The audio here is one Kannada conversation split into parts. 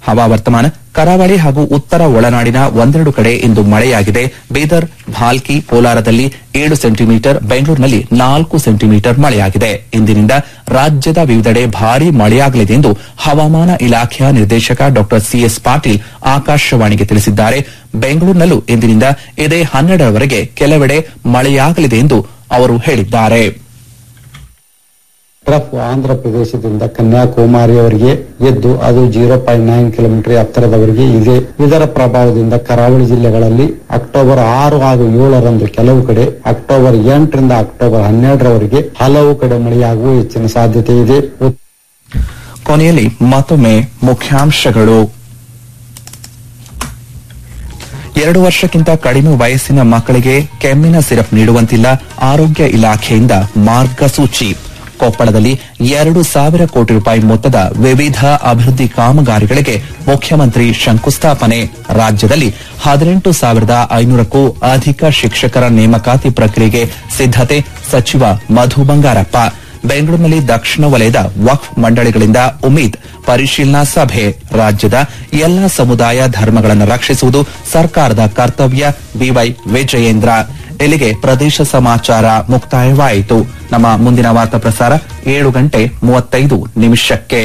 ಹವಾವರ್ತಮಾನ ಕರಾವಳಿ ಹಾಗೂ ಉತ್ತರ ಒಳನಾಡಿನ ಒಂದೆರಡು ಕಡೆ ಇಂದು ಮಳೆಯಾಗಿದೆ ಬೀದರ್ ಭಾಲ್ಕಿ ಕೋಲಾರದಲ್ಲಿ ಏಳು ಸೆಂಟಿಮೀಟರ್ ಬೆಂಗಳೂರಿನಲ್ಲಿ ನಾಲ್ಕು ಸೆಂಟಿಮೀಟರ್ ಮಳೆಯಾಗಿದೆ ಇಂದಿನಿಂದ ರಾಜ್ಯದ ವಿವಿಧೆಡೆ ಭಾರೀ ಮಳೆಯಾಗಲಿದೆ ಎಂದು ಹವಾಮಾನ ಇಲಾಖೆಯ ನಿರ್ದೇಶಕ ಡಾ ಸಿಎಸ್ ಪಾಟೀಲ್ ಆಕಾಶವಾಣಿಗೆ ತಿಳಿಸಿದ್ದಾರೆ ಬೆಂಗಳೂರಿನಲ್ಲೂ ಇಂದಿನಿಂದ ಇದೇ ಹನ್ನೆರಡರವರೆಗೆ ಕೆಲವೆಡೆ ಮಳೆಯಾಗಲಿದೆ ಎಂದು ಅವರು ಹೇಳಿದ್ದಾರೆ ಟ್ರಫ್ ಆಂಧ್ರ ಪ್ರದೇಶದಿಂದ ಕನ್ಯಾಕುಮಾರಿಯವರೆಗೆ ಎದ್ದು ಅದು ಜೀರೋ ಪಾಯಿಂಟ್ ನೈನ್ ಕಿಲೋಮೀಟರ್ ಎತ್ತರದವರೆಗೆ ಇದೆ ಇದರ ಪ್ರಭಾವದಿಂದ ಕರಾವಳಿ ಜಿಲ್ಲೆಗಳಲ್ಲಿ ಅಕ್ಟೋಬರ್ ಆರು ಹಾಗೂ ಏಳರಂದು ಕೆಲವು ಕಡೆ ಅಕ್ಟೋಬರ್ ಎಂಟರಿಂದ ಅಕ್ಟೋಬರ್ ಹನ್ನೆರಡರವರೆಗೆ ಹಲವು ಕಡೆ ಮಳೆಯಾಗುವ ಹೆಚ್ಚಿನ ಸಾಧ್ಯತೆ ಇದೆ ಕೊನೆಯಲ್ಲಿ ಮತ್ತೊಮ್ಮೆ ಮುಖ್ಯಾಂಶಗಳು ಎರಡು ವರ್ಷಕ್ಕಿಂತ ಕಡಿಮೆ ವಯಸ್ಸಿನ ಮಕ್ಕಳಿಗೆ ಕೆಮ್ಮಿನ ಸಿರಪ್ ನೀಡುವಂತಿಲ್ಲ ಆರೋಗ್ಯ ಇಲಾಖೆಯಿಂದ ಮಾರ್ಗಸೂಚಿ ಕೊಪ್ಪಳದಲ್ಲಿ ಎರಡು ಸಾವಿರ ಕೋಟಿ ರೂಪಾಯಿ ಮೊತ್ತದ ವಿವಿಧ ಅಭಿವೃದ್ಧಿ ಕಾಮಗಾರಿಗಳಿಗೆ ಮುಖ್ಯಮಂತ್ರಿ ಶಂಕುಸ್ಥಾಪನೆ ರಾಜ್ಯದಲ್ಲಿ ಹದಿನೆಂಟು ಸಾವಿರದ ಐನೂರಕ್ಕೂ ಅಧಿಕ ಶಿಕ್ಷಕರ ನೇಮಕಾತಿ ಪ್ರಕ್ರಿಯೆಗೆ ಸಿದ್ದತೆ ಸಚಿವ ಮಧು ಬಂಗಾರಪ್ಪ ಬೆಂಗಳೂರಿನಲ್ಲಿ ದಕ್ಷಿಣ ವಲಯದ ವಕ್ಫ್ ಮಂಡಳಿಗಳಿಂದ ಉಮೀದ್ ಪರಿಶೀಲನಾ ಸಭೆ ರಾಜ್ಯದ ಎಲ್ಲಾ ಸಮುದಾಯ ಧರ್ಮಗಳನ್ನು ರಕ್ಷಿಸುವುದು ಸರ್ಕಾರದ ಕರ್ತವ್ಯ ಬಿವೈ ವಿಜಯೇಂದ್ರ ಇಲ್ಲಿಗೆ ಪ್ರದೇಶ ಸಮಾಚಾರ ಮುಕ್ತಾಯವಾಯಿತು ನಮ್ಮ ಮುಂದಿನ ವಾರ್ತಾ ಪ್ರಸಾರ ಏಳು ಗಂಟೆ ಮೂವತ್ತೈದು ನಿಮಿಷಕ್ಕೆ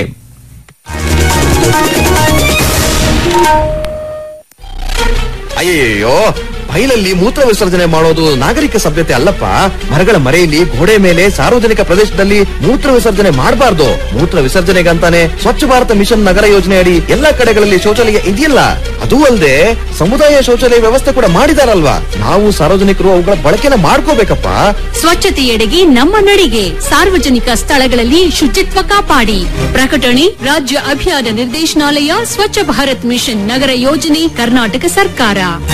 ಅಯ್ಯಯ್ಯೋ ಬೈಲಲ್ಲಿ ಮೂತ್ರ ವಿಸರ್ಜನೆ ಮಾಡೋದು ನಾಗರಿಕ ಸಭ್ಯತೆ ಅಲ್ಲಪ್ಪ ಮರಗಳ ಮರೆಯಲ್ಲಿ ಗೋಡೆ ಮೇಲೆ ಸಾರ್ವಜನಿಕ ಪ್ರದೇಶದಲ್ಲಿ ಮೂತ್ರ ವಿಸರ್ಜನೆ ಮಾಡಬಾರ್ದು ಮೂತ್ರ ವಿಸರ್ಜನೆಗಂತಾನೆ ಸ್ವಚ್ಛ ಭಾರತ ಮಿಷನ್ ನಗರ ಯೋಜನೆ ಅಡಿ ಎಲ್ಲಾ ಕಡೆಗಳಲ್ಲಿ ಶೌಚಾಲಯ ಇದೆಯಲ್ಲ ಅದೂ ಅಲ್ಲದೆ ಸಮುದಾಯ ಶೌಚಾಲಯ ವ್ಯವಸ್ಥೆ ಕೂಡ ಮಾಡಿದಾರಲ್ವಾ ನಾವು ಸಾರ್ವಜನಿಕರು ಅವುಗಳ ಬಳಕೆನ ಮಾಡ್ಕೋಬೇಕಪ್ಪ ಸ್ವಚ್ಛತೆಯೆಡೆಗೆ ನಮ್ಮ ನಡಿಗೆ ಸಾರ್ವಜನಿಕ ಸ್ಥಳಗಳಲ್ಲಿ ಶುಚಿತ್ವ ಕಾಪಾಡಿ ಪ್ರಕಟಣೆ ರಾಜ್ಯ ಅಭಿಯಾನ ನಿರ್ದೇಶನಾಲಯ ಸ್ವಚ್ಛ ಭಾರತ್ ಮಿಷನ್ ನಗರ ಯೋಜನೆ ಕರ್ನಾಟಕ ಸರ್ಕಾರ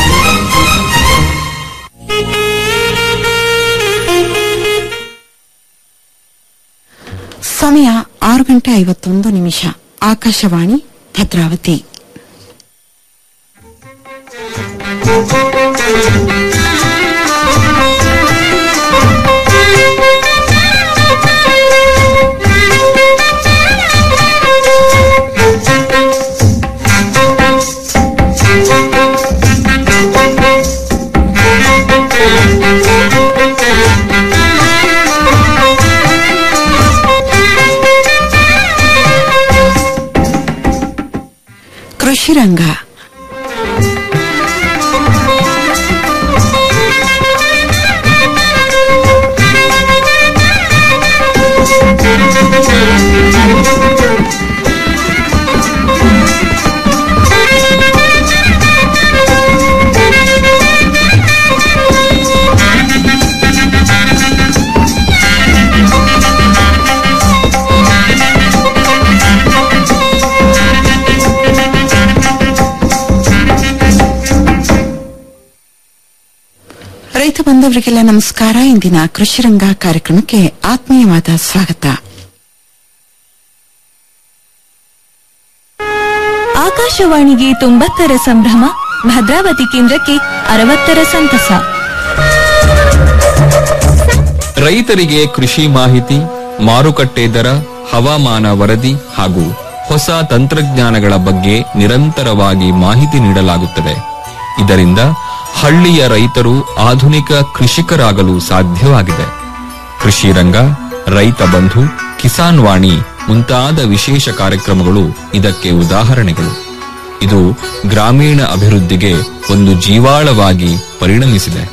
ಸಮಯ ಆರು ಗಂಟೆ ಐವತ್ತೊಂದು ನಿಮಿಷ ಆಕಾಶವಾಣಿ ಭದ್ರಾವತಿ ಕೃಷಿ ರಂಗ ರೈತ ಬಂಧವರಿಗೆಲ್ಲ ನಮಸ್ಕಾರ ಇಂದಿನ ಕೃಷಿ ರಂಗ ಕಾರ್ಯಕ್ರಮಕ್ಕೆ ಆತ್ಮೀಯವಾದ ಸ್ವಾಗತ ಆಕಾಶವಾಣಿಗೆ ತೊಂಬತ್ತರ ಸಂಭ್ರಮ ಭದ್ರಾವತಿ ಕೇಂದ್ರಕ್ಕೆ ಅರವತ್ತರ ಸಂತಸ ರೈತರಿಗೆ ಕೃಷಿ ಮಾಹಿತಿ ಮಾರುಕಟ್ಟೆ ದರ ಹವಾಮಾನ ವರದಿ ಹಾಗೂ ಹೊಸ ತಂತ್ರಜ್ಞಾನಗಳ ಬಗ್ಗೆ ನಿರಂತರವಾಗಿ ಮಾಹಿತಿ ನೀಡಲಾಗುತ್ತದೆ ಇದರಿಂದ ಹಳ್ಳಿಯ ರೈತರು ಆಧುನಿಕ ಕೃಷಿಕರಾಗಲು ಸಾಧ್ಯವಾಗಿದೆ ಕೃಷಿ ರಂಗ ರೈತ ಬಂಧು ಕಿಸಾನ್ ವಾಣಿ ಮುಂತಾದ ವಿಶೇಷ ಕಾರ್ಯಕ್ರಮಗಳು ಇದಕ್ಕೆ ಉದಾಹರಣೆಗಳು ಇದು ಗ್ರಾಮೀಣ ಅಭಿವೃದ್ಧಿಗೆ ಒಂದು ಜೀವಾಳವಾಗಿ ಪರಿಣಮಿಸಿದೆ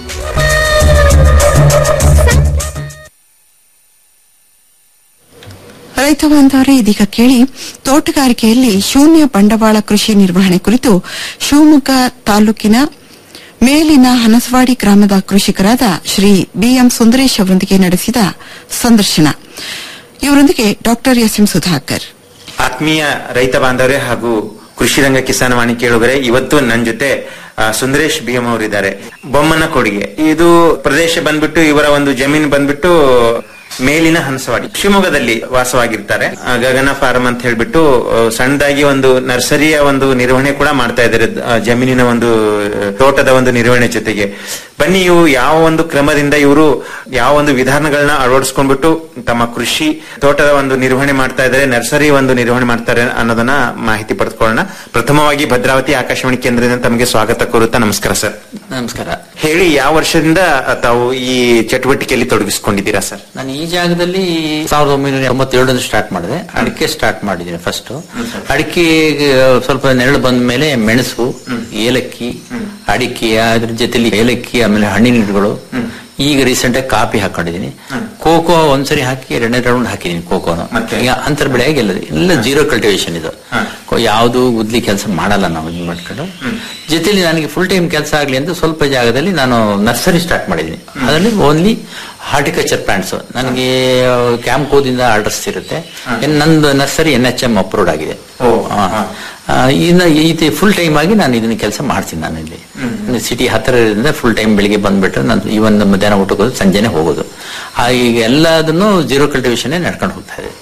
ರೈತ ಬಾಂಧವರೇ ಇದೀಗ ಕೇಳಿ ತೋಟಗಾರಿಕೆಯಲ್ಲಿ ಶೂನ್ಯ ಬಂಡವಾಳ ಕೃಷಿ ನಿರ್ವಹಣೆ ಕುರಿತು ಶಿವಮೊಗ್ಗ ತಾಲೂಕಿನ ಮೇಲಿನ ಹನಸವಾಡಿ ಗ್ರಾಮದ ಕೃಷಿಕರಾದ ಶ್ರೀ ಬಿಎಂ ಸುಂದರೇಶ್ ಅವರೊಂದಿಗೆ ನಡೆಸಿದ ಸಂದರ್ಶನ ಇವರೊಂದಿಗೆ ಡಾಕ್ಟರ್ ಎಸ್ ಎಂ ಸುಧಾಕರ್ ಆತ್ಮೀಯ ರೈತ ಬಾಂಧವರೇ ಹಾಗೂ ಕೃಷಿ ರಂಗ ಕಿಸಾನ್ ವಾಣಿ ಕೇಳುಗರೆ ಇವತ್ತು ನನ್ನ ಜೊತೆ ಆ, ಸುಂದರೇಶ್ ಬಿ ಎಂ ಅವರಿದ್ದಾರೆ ಬೊಮ್ಮನ ಕೊಡುಗೆ ಇದು ಪ್ರದೇಶ ಬಂದ್ಬಿಟ್ಟು ಇವರ ಒಂದು ಜಮೀನು ಬಂದ್ಬಿಟ್ಟು ಮೇಲಿನ ಹಂಸವಾಡಿ ಶಿವಮೊಗ್ಗದಲ್ಲಿ ವಾಸವಾಗಿರ್ತಾರೆ ಆ, ಗಗನ ಫಾರ್ಮ್ ಅಂತ ಹೇಳ್ಬಿಟ್ಟು ಆ, ಸಣ್ಣದಾಗಿ ಒಂದು ನರ್ಸರಿಯ ಒಂದು ನಿರ್ವಹಣೆ ಕೂಡ ಮಾಡ್ತಾ ಇದ್ದಾರೆ ಆ, ಜಮೀನಿನ ಒಂದು ಆ, ತೋಟದ ಒಂದು ನಿರ್ವಹಣೆ ಜೊತೆಗೆ ಬನ್ನಿ ಇವು ಯಾವ ಒಂದು ಕ್ರಮದಿಂದ ಇವರು ಯಾವ ಒಂದು ವಿಧಾನಗಳನ್ನ ಅಳವಡಿಸ್ಕೊಂಡ್ಬಿಟ್ಟು ತಮ್ಮ ಕೃಷಿ ತೋಟದ ಒಂದು ನಿರ್ವಹಣೆ ಮಾಡ್ತಾ ಇದ್ದಾರೆ ನರ್ಸರಿ ಒಂದು ನಿರ್ವಹಣೆ ಮಾಡ್ತಾರೆ ಅನ್ನೋದನ್ನ ಮಾಹಿತಿ ಪಡೆದುಕೊಳ್ಳೋಣ ಪ್ರಥಮವಾಗಿ ಭದ್ರಾವತಿ ಆಕಾಶವಾಣಿ ಕೇಂದ್ರದಿಂದ ತಮಗೆ ಸ್ವಾಗತ ಕೋರುತ್ತಾ ನಮಸ್ಕಾರ ಸರ್ ನಮಸ್ಕಾರ ಹೇಳಿ ಯಾವ ವರ್ಷದಿಂದ ತಾವು ಈ ಚಟುವಟಿಕೆಯಲ್ಲಿ ತೊಡಗಿಸಿಕೊಂಡಿದ್ದೀರಾ ಸರ್ ನಾನು ಈ ಜಾಗದಲ್ಲಿ ಸಾವಿರದ ಒಂಬೈನೂರ ತೊಂಬತ್ತೇಳರಲ್ಲಿ ಸ್ಟಾರ್ಟ್ ಮಾಡಿದೆ ಅಡಿಕೆ ಸ್ಟಾರ್ಟ್ ಮಾಡಿದ್ದೀನಿ ಫಸ್ಟ್ ಅಡಿಕೆ ಸ್ವಲ್ಪ ನೆರಳು ಬಂದ ಮೇಲೆ ಮೆಣಸು ಏಲಕ್ಕಿ ಅಡಿಕೆ ಅದ್ರ ಜೊತೆಲಿ ಏಲಕ್ಕಿ ಆಮೇಲೆ ಹಣ್ಣಿನ ಗಿಡಗಳು ಈಗ ರೀಸೆಂಟ್ ಆಗಿ ಕಾಫಿ ಹಾಕೊಂಡಿದ್ದೀನಿ ಕೋಕೋ ಒಂದ್ಸರಿ ಹಾಕಿ ಎರಡನೇ ರೌಂಡ್ ಹಾಕಿದ್ದೀನಿ ಕೋಕೋನು ಈಗ ಅಂತರ ಬೆಳೆಯಾಗಿ ಎಲ್ಲ ಎಲ್ಲ ಜೀರೋ ಕಲ್ಟಿವೇಶನ್ ಇದು ಕೊ- ಯಾವುದು ಗುದ್ಲಿ ಕೆಲಸ ಮಾಡಲ್ಲ ನಾವು ಇದು ಮಾಡ್ಕೊಂಡು ಜೊತೆಲಿ ನನಗೆ ಫುಲ್ ಟೈಮ್ ಕೆಲಸ ಆಗ್ಲಿ ಅಂತ ಸ್ವಲ್ಪ ಜಾಗದಲ್ಲಿ ನಾನು ನರ್ಸರಿ ಸ್ಟಾರ್ಟ್ ಮಾಡಿದ್ದೀನಿ ಅದರಲ್ಲಿ ಓನ್ಲಿ ಹಾರ್ಟಿಕಲ್ಚರ್ ಪ್ಲಾಂಟ್ಸ್ ನನಗೆ ಕ್ಯಾಂಪ್ಕೋದಿಂದ ಆರ್ಡರ್ಸ್ ಇರುತ್ತೆ ಏನ್ ನಂದು nursery N H M approved ಆಗಿದೆ ಆ, ಆ, ಇನ್ನು ಇದು ಫುಲ್ ಟೈಮ್ ಆಗಿ ನಾನು ಇದನ್ನ ಕೆಲಸ ಮಾಡ್ತೀನಿ ನಾನು ಇಲ್ಲಿ ಸಿಟಿ ಹತ್ತಿರದಿಂದ ಫುಲ್ ಟೈಮ್ ಬೆಳಿಗ್ಗೆ ಬಂದ್ಬಿಟ್ರೆ ನಾನು ಇವನ್ ಮಧ್ಯಾಹ್ನ ಊಟಕ್ಕೆ ಹೋಗೋದು ಸಂಜೆನೆ ಹೋಗೋದು ಆ, ಈಗ ಎಲ್ಲದನ್ನು ಜೀರೋ ಕಲ್ಟಿವೇಶನ್ ನಡ್ಕೊಂಡು ಹೋಗ್ತಾ ಇದೆ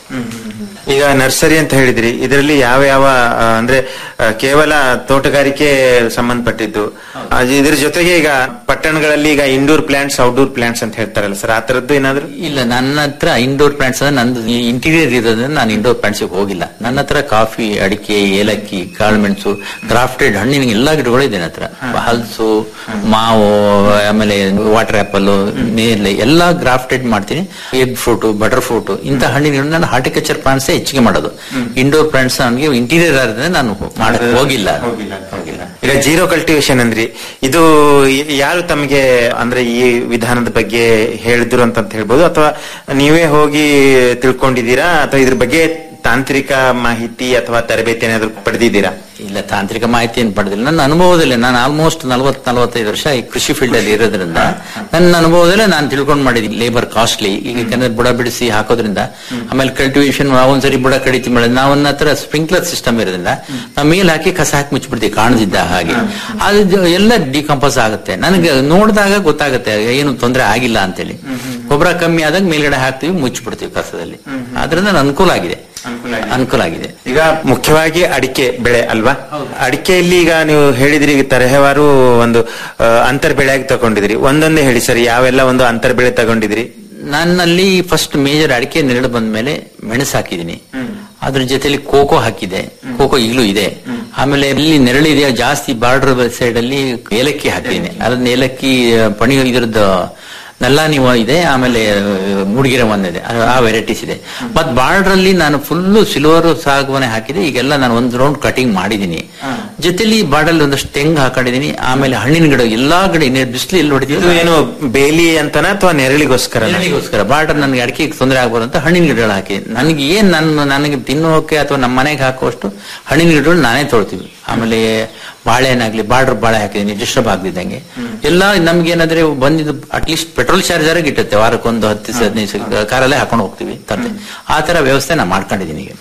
ಈಗ ನರ್ಸರಿ ಅಂತ ಹೇಳಿದ್ರಿ ಇದರಲ್ಲಿ ಯಾವ ಯಾವ ಆ, ಅಂದ್ರೆ ಆ, ಕೇವಲ ತೋಟಗಾರಿಕೆ ಸಂಬಂಧಪಟ್ಟಿದ್ದು ಆ, ಇದ್ರ ಜೊತೆಗೆ ಈಗ ಪಟ್ಟಣಗಳಲ್ಲಿ ಈಗ ಇಂಡೋರ್ ಪ್ಲಾಂಟ್ಸ್ ಔಟ್ಡೋರ್ ಪ್ಲಾಂಟ್ಸ್ ಅಂತ ಹೇಳ್ತಾರಲ್ಲ ಸರ್ ಆ ತರದ್ದು ಏನಾದ್ರು ಇಲ್ಲ ನನ್ನ ಹತ್ರ ಇಂಡೋರ್ ಪ್ಲಾಂಟ್ಸ್ ನಂದು ಇಂಟೀರಿಯರ್ ಇರೋದ್ರಿಂದ ನಾನು ಇಂಡೋರ್ ಪ್ಲಾಂಟ್ಸ್ ಹೋಗಿಲ್ಲ ನನ್ನ ಹತ್ರ ಕಾಫಿ ಅಡಿಕೆ ಏಲಕ್ಕಿ ಕಾಳುಮೆಣಸು ಗ್ರಾಫ್ಟೆಡ್ ಹಣ್ಣಿನ ಎಲ್ಲಾ ಗಿಡಗಳು ಇದೆ ನನ್ನ ಹತ್ರ ಹಲಸು ಮಾವು ಆಮೇಲೆ ವಾಟರ್ ಆಪಲ್ ನೇರಳೆ ಎಲ್ಲಾ ಗ್ರಾಫ್ಟೆಡ್ ಮಾಡ್ತೀನಿ ಎಗ್ ಫ್ರೂಟ್ ಬಟರ್ ಫ್ರೂಟ್ ಇಂಥ ಹಣ್ಣಿನ ಗಿಡ ನಾನು ಹಾರ್ಟಿಕಲ್ಚರ್ ಪ್ಲಾಂಟ್ಸ್ ಹೆಚ್ಚಿಗೆ ಮಾಡೋದು ಇಂಡೋರ್ ಪ್ಲಾಂಟ್ಸ್ ನನಗೆ ಇಂಟೀರಿಯರ್ ಆದ್ರಿಂದ ನಾನು ಮಾಡಕ್ ಹೋಗಿಲ್ಲ ಹೋಗಿಲ್ಲ ಈಗ ಜೀರೋ ಕಲ್ಟಿವೇಶನ್ ಅಂದ್ರಿ ಇದು ಯ- ಯಾರು ತಮಗೆ ಅಂದ್ರೆ ಈ ವಿಧಾನದ ಬಗ್ಗೆ ಹೇಳಿದ್ರು ಅಂತ ಅಂತ ಹೇಳ್ಬೋದು ಅಥವಾ ನೀವೇ ಹೋಗಿ ತಿಳ್ಕೊಂಡಿದ್ದೀರಾ ಅಥವಾ ಇದ್ರ ಬಗ್ಗೆ ತಾಂತ್ರಿಕ ಮಾಹಿತಿ ಅಥವಾ ತರಬೇತಿ ಏನಾದ್ರು ಪಡೆದಿದ್ದೀರಾ ಇಲ್ಲ ತಾಂತ್ರಿಕ ಮಾಹಿತಿ ಏನು ಪಡೆದಿಲ್ಲ ನನ್ನ ಅನುಭವದಲ್ಲಿ ನಾನು ಆಲ್ಮೋಸ್ಟ್ ನಲ್ವತ್ ನಲವತ್ತೈದು ವರ್ಷ ಈ ಕೃಷಿ ಫೀಲ್ಡ್ ಅಲ್ಲಿ ಇರೋದ್ರಿಂದ ನನ್ನ ಅನುಭವದಲ್ಲೇ ನಾನು ತಿಳ್ಕೊಂಡು ಮಾಡಿದ್ದೀನಿ ಲೇಬರ್ ಕಾಸ್ಟ್ಲಿ ಈಗ ಯಾಕಂದ್ರೆ ಬುಡ ಬಿಡಿಸಿ ಹಾಕೋದ್ರಿಂದ ಆಮೇಲೆ ಕಲ್ಟಿವೇಶನ್ ಒಂದ್ಸರಿ ಬುಡ ಕಡಿತಿ ಮಾಡಿದ್ರೆ ನಾವನ್ನ ಹತ್ರ ಸ್ಪ್ರಿಂಕ್ಲರ್ ಸಿಸ್ಟಮ್ ಇರೋದ್ರಿಂದ ನಾವು ಮೇಲ್ ಹಾಕಿ ಕಸ ಹಾಕಿ ಮುಚ್ಚಿಬಿಡ್ತೀವಿ ಕಾಣದಿದ್ದ ಹಾಗೆ ಅದು ಜ- ಎಲ್ಲ ಡಿಕಂಪೋಸ್ ಆಗುತ್ತೆ ನನಗೆ ನೋಡಿದಾಗ ಗೊತ್ತಾಗುತ್ತೆ ಏನು ತೊಂದರೆ ಆಗಿಲ್ಲ ಅಂತೇಳಿ ಗೊಬ್ಬರ ಕಮ್ಮಿ ಆದಾಗ ಮೇಲ್ಗಡೆ ಹಾಕ್ತಿವಿ ಮುಚ್ಚಿಬಿಡ್ತೀವಿ ಕಸದಲ್ಲಿ ಆದ್ರಿಂದ ನನಗೆ ಅನುಕೂಲ ಆಗಿದೆ ಅನುಕೂಲ ಆಗಿದೆ ಈಗ ಮುಖ್ಯವಾಗಿ ಅಡಿಕೆ ಬೆಳೆ ಅಲ್ವಾ ಅಡಿಕೆಯಲ್ಲಿ ಈಗ ನೀವು ಹೇಳಿದ್ರಿ ಈಗ ತರಹೇವಾರು ಒಂದು ಆ, ಅಂತರ್ ಬೆಳೆಯಾಗಿ ತಗೊಂಡಿದ್ರಿ ಒಂದೊಂದೇ ಹೇಳಿ ಸರ್ ಯಾವೆಲ್ಲ ಒಂದು ಅಂತರ್ ಬೆಳೆ ತಗೊಂಡಿದ್ರಿ ನನ್ನಲ್ಲಿ ಫಸ್ಟ್ ಮೇಜರ್ ಅಡಿಕೆ ನೆರಳು ಬಂದ ಮೇಲೆ ಮೆಣಸು ಹಾಕಿದೀನಿ ಅದ್ರ ಜೊತೆಲಿ ಕೋಕೋ ಹಾಕಿದೆ ಕೋಕೋ ಈಗಲೂ ಇದೆ ಆಮೇಲೆ ಇಲ್ಲಿ ನೆರಳಿದೆಯಾ ಜಾಸ್ತಿ ಬಾರ್ಡರ್ ಸೈಡ್ ಅಲ್ಲಿ ಏಲಕ್ಕಿ ಹಾಕಿದ್ದೀನಿ ಅದನ್ನ ಏಲಕ್ಕಿ ಆ, ಪಣಿ ಇದ್ರದ್ದು ನಲ್ಲ ನೀವು ಇದೆ ಆಮೇಲೆ ಮೂಡಿಗೆರೆ ಒಂದಿದೆ ಆ- ಆ ವೆರೈಟೀಸ್ ಇದೆ ಮತ್ ಬಾರ್ಡರ್ ಅಲ್ಲಿ ನಾನು ಫುಲ್ಲು ಸಿಲ್ವರ್ ಸಾಗುವನೆ ಹಾಕಿದೆ ಈಗೆಲ್ಲ ನಾನು ಒಂದು ರೌಂಡ್ ಕಟಿಂಗ್ ಮಾಡಿದೀನಿ ಜೊತೆಲಿ ಬಾರ್ಡರ್ ಒಂದಷ್ಟು ತೆಂಗು ಹಾಕೊಂಡಿದೀನಿ ಆಮೇಲೆ ಹಣ್ಣಿನ ಗಿಡ ಎಲ್ಲಾ ಗಿಡ ಬಿಸಿಲು ಎಲ್ಲಿ ಇದು ಹೊಡಿತೀವಿ ಏನು ಬೇಲಿ ಅಂತನಾ ಅಥವಾ ನೆರಳಿಗೋಸ್ಕರ ನೆರಳಿಗೋಸ್ಕರ ಬಾರ್ಡರ್ ನನಗೆ ಅಡಿಕೆ ತೊಂದರೆ ಆಗ್ಬಾರ್ದು ಅಂತ ಹಣ್ಣಿನ ಗಿಡಗಳು ಹಾಕಿ ನನಗೆ ಏನ್ ನನ್ನ ನನಗೆ ತಿನ್ನೋಕೆ ಅಥವಾ ನಮ್ಮ ಮನೆಗೆ ಹಾಕುವಷ್ಟು ಹಣ್ಣಿನ ಗಿಡಗಳು ನಾನೇ ತೊಳ್ತೀವಿ ಆಮೇಲೆ ಬಾಳೆಹಣ್ಣಾಗ್ಲಿ ಬಾರ್ಡರ್ ಬಾಳೆ ಹಾಕಿದೀನಿ ಡಿಸ್ಟರ್ಬ್ ಆಗ್ದಿದ್ದಂಗೆ ಎಲ್ಲ ನಮ್ಗೆ ಏನಾದ್ರೆ ಬಂದಿದ್ದು ಅಟ್ಲೀಸ್ಟ್ ಪೆಟ್ರೋಲ್ ಚಾರ್ಜ್ ಆಗಿ ಇಟ್ಟತ್ತೆ ವಾರಕ್ಕೊಂದು ಹತ್ತು ದಿವಸ ಹದಿನೈದು ದಿವಸ ಕಾರಲ್ಲೇ ಹಾಕೊಂಡು ಹೋಗ್ತೀವಿ ತರ್ತೆ ಆ ತರ ವ್ಯವಸ್ಥೆ ನಾ ಮಾಡ್ಕೊಂಡಿದ್ದೀನಿ ಈಗ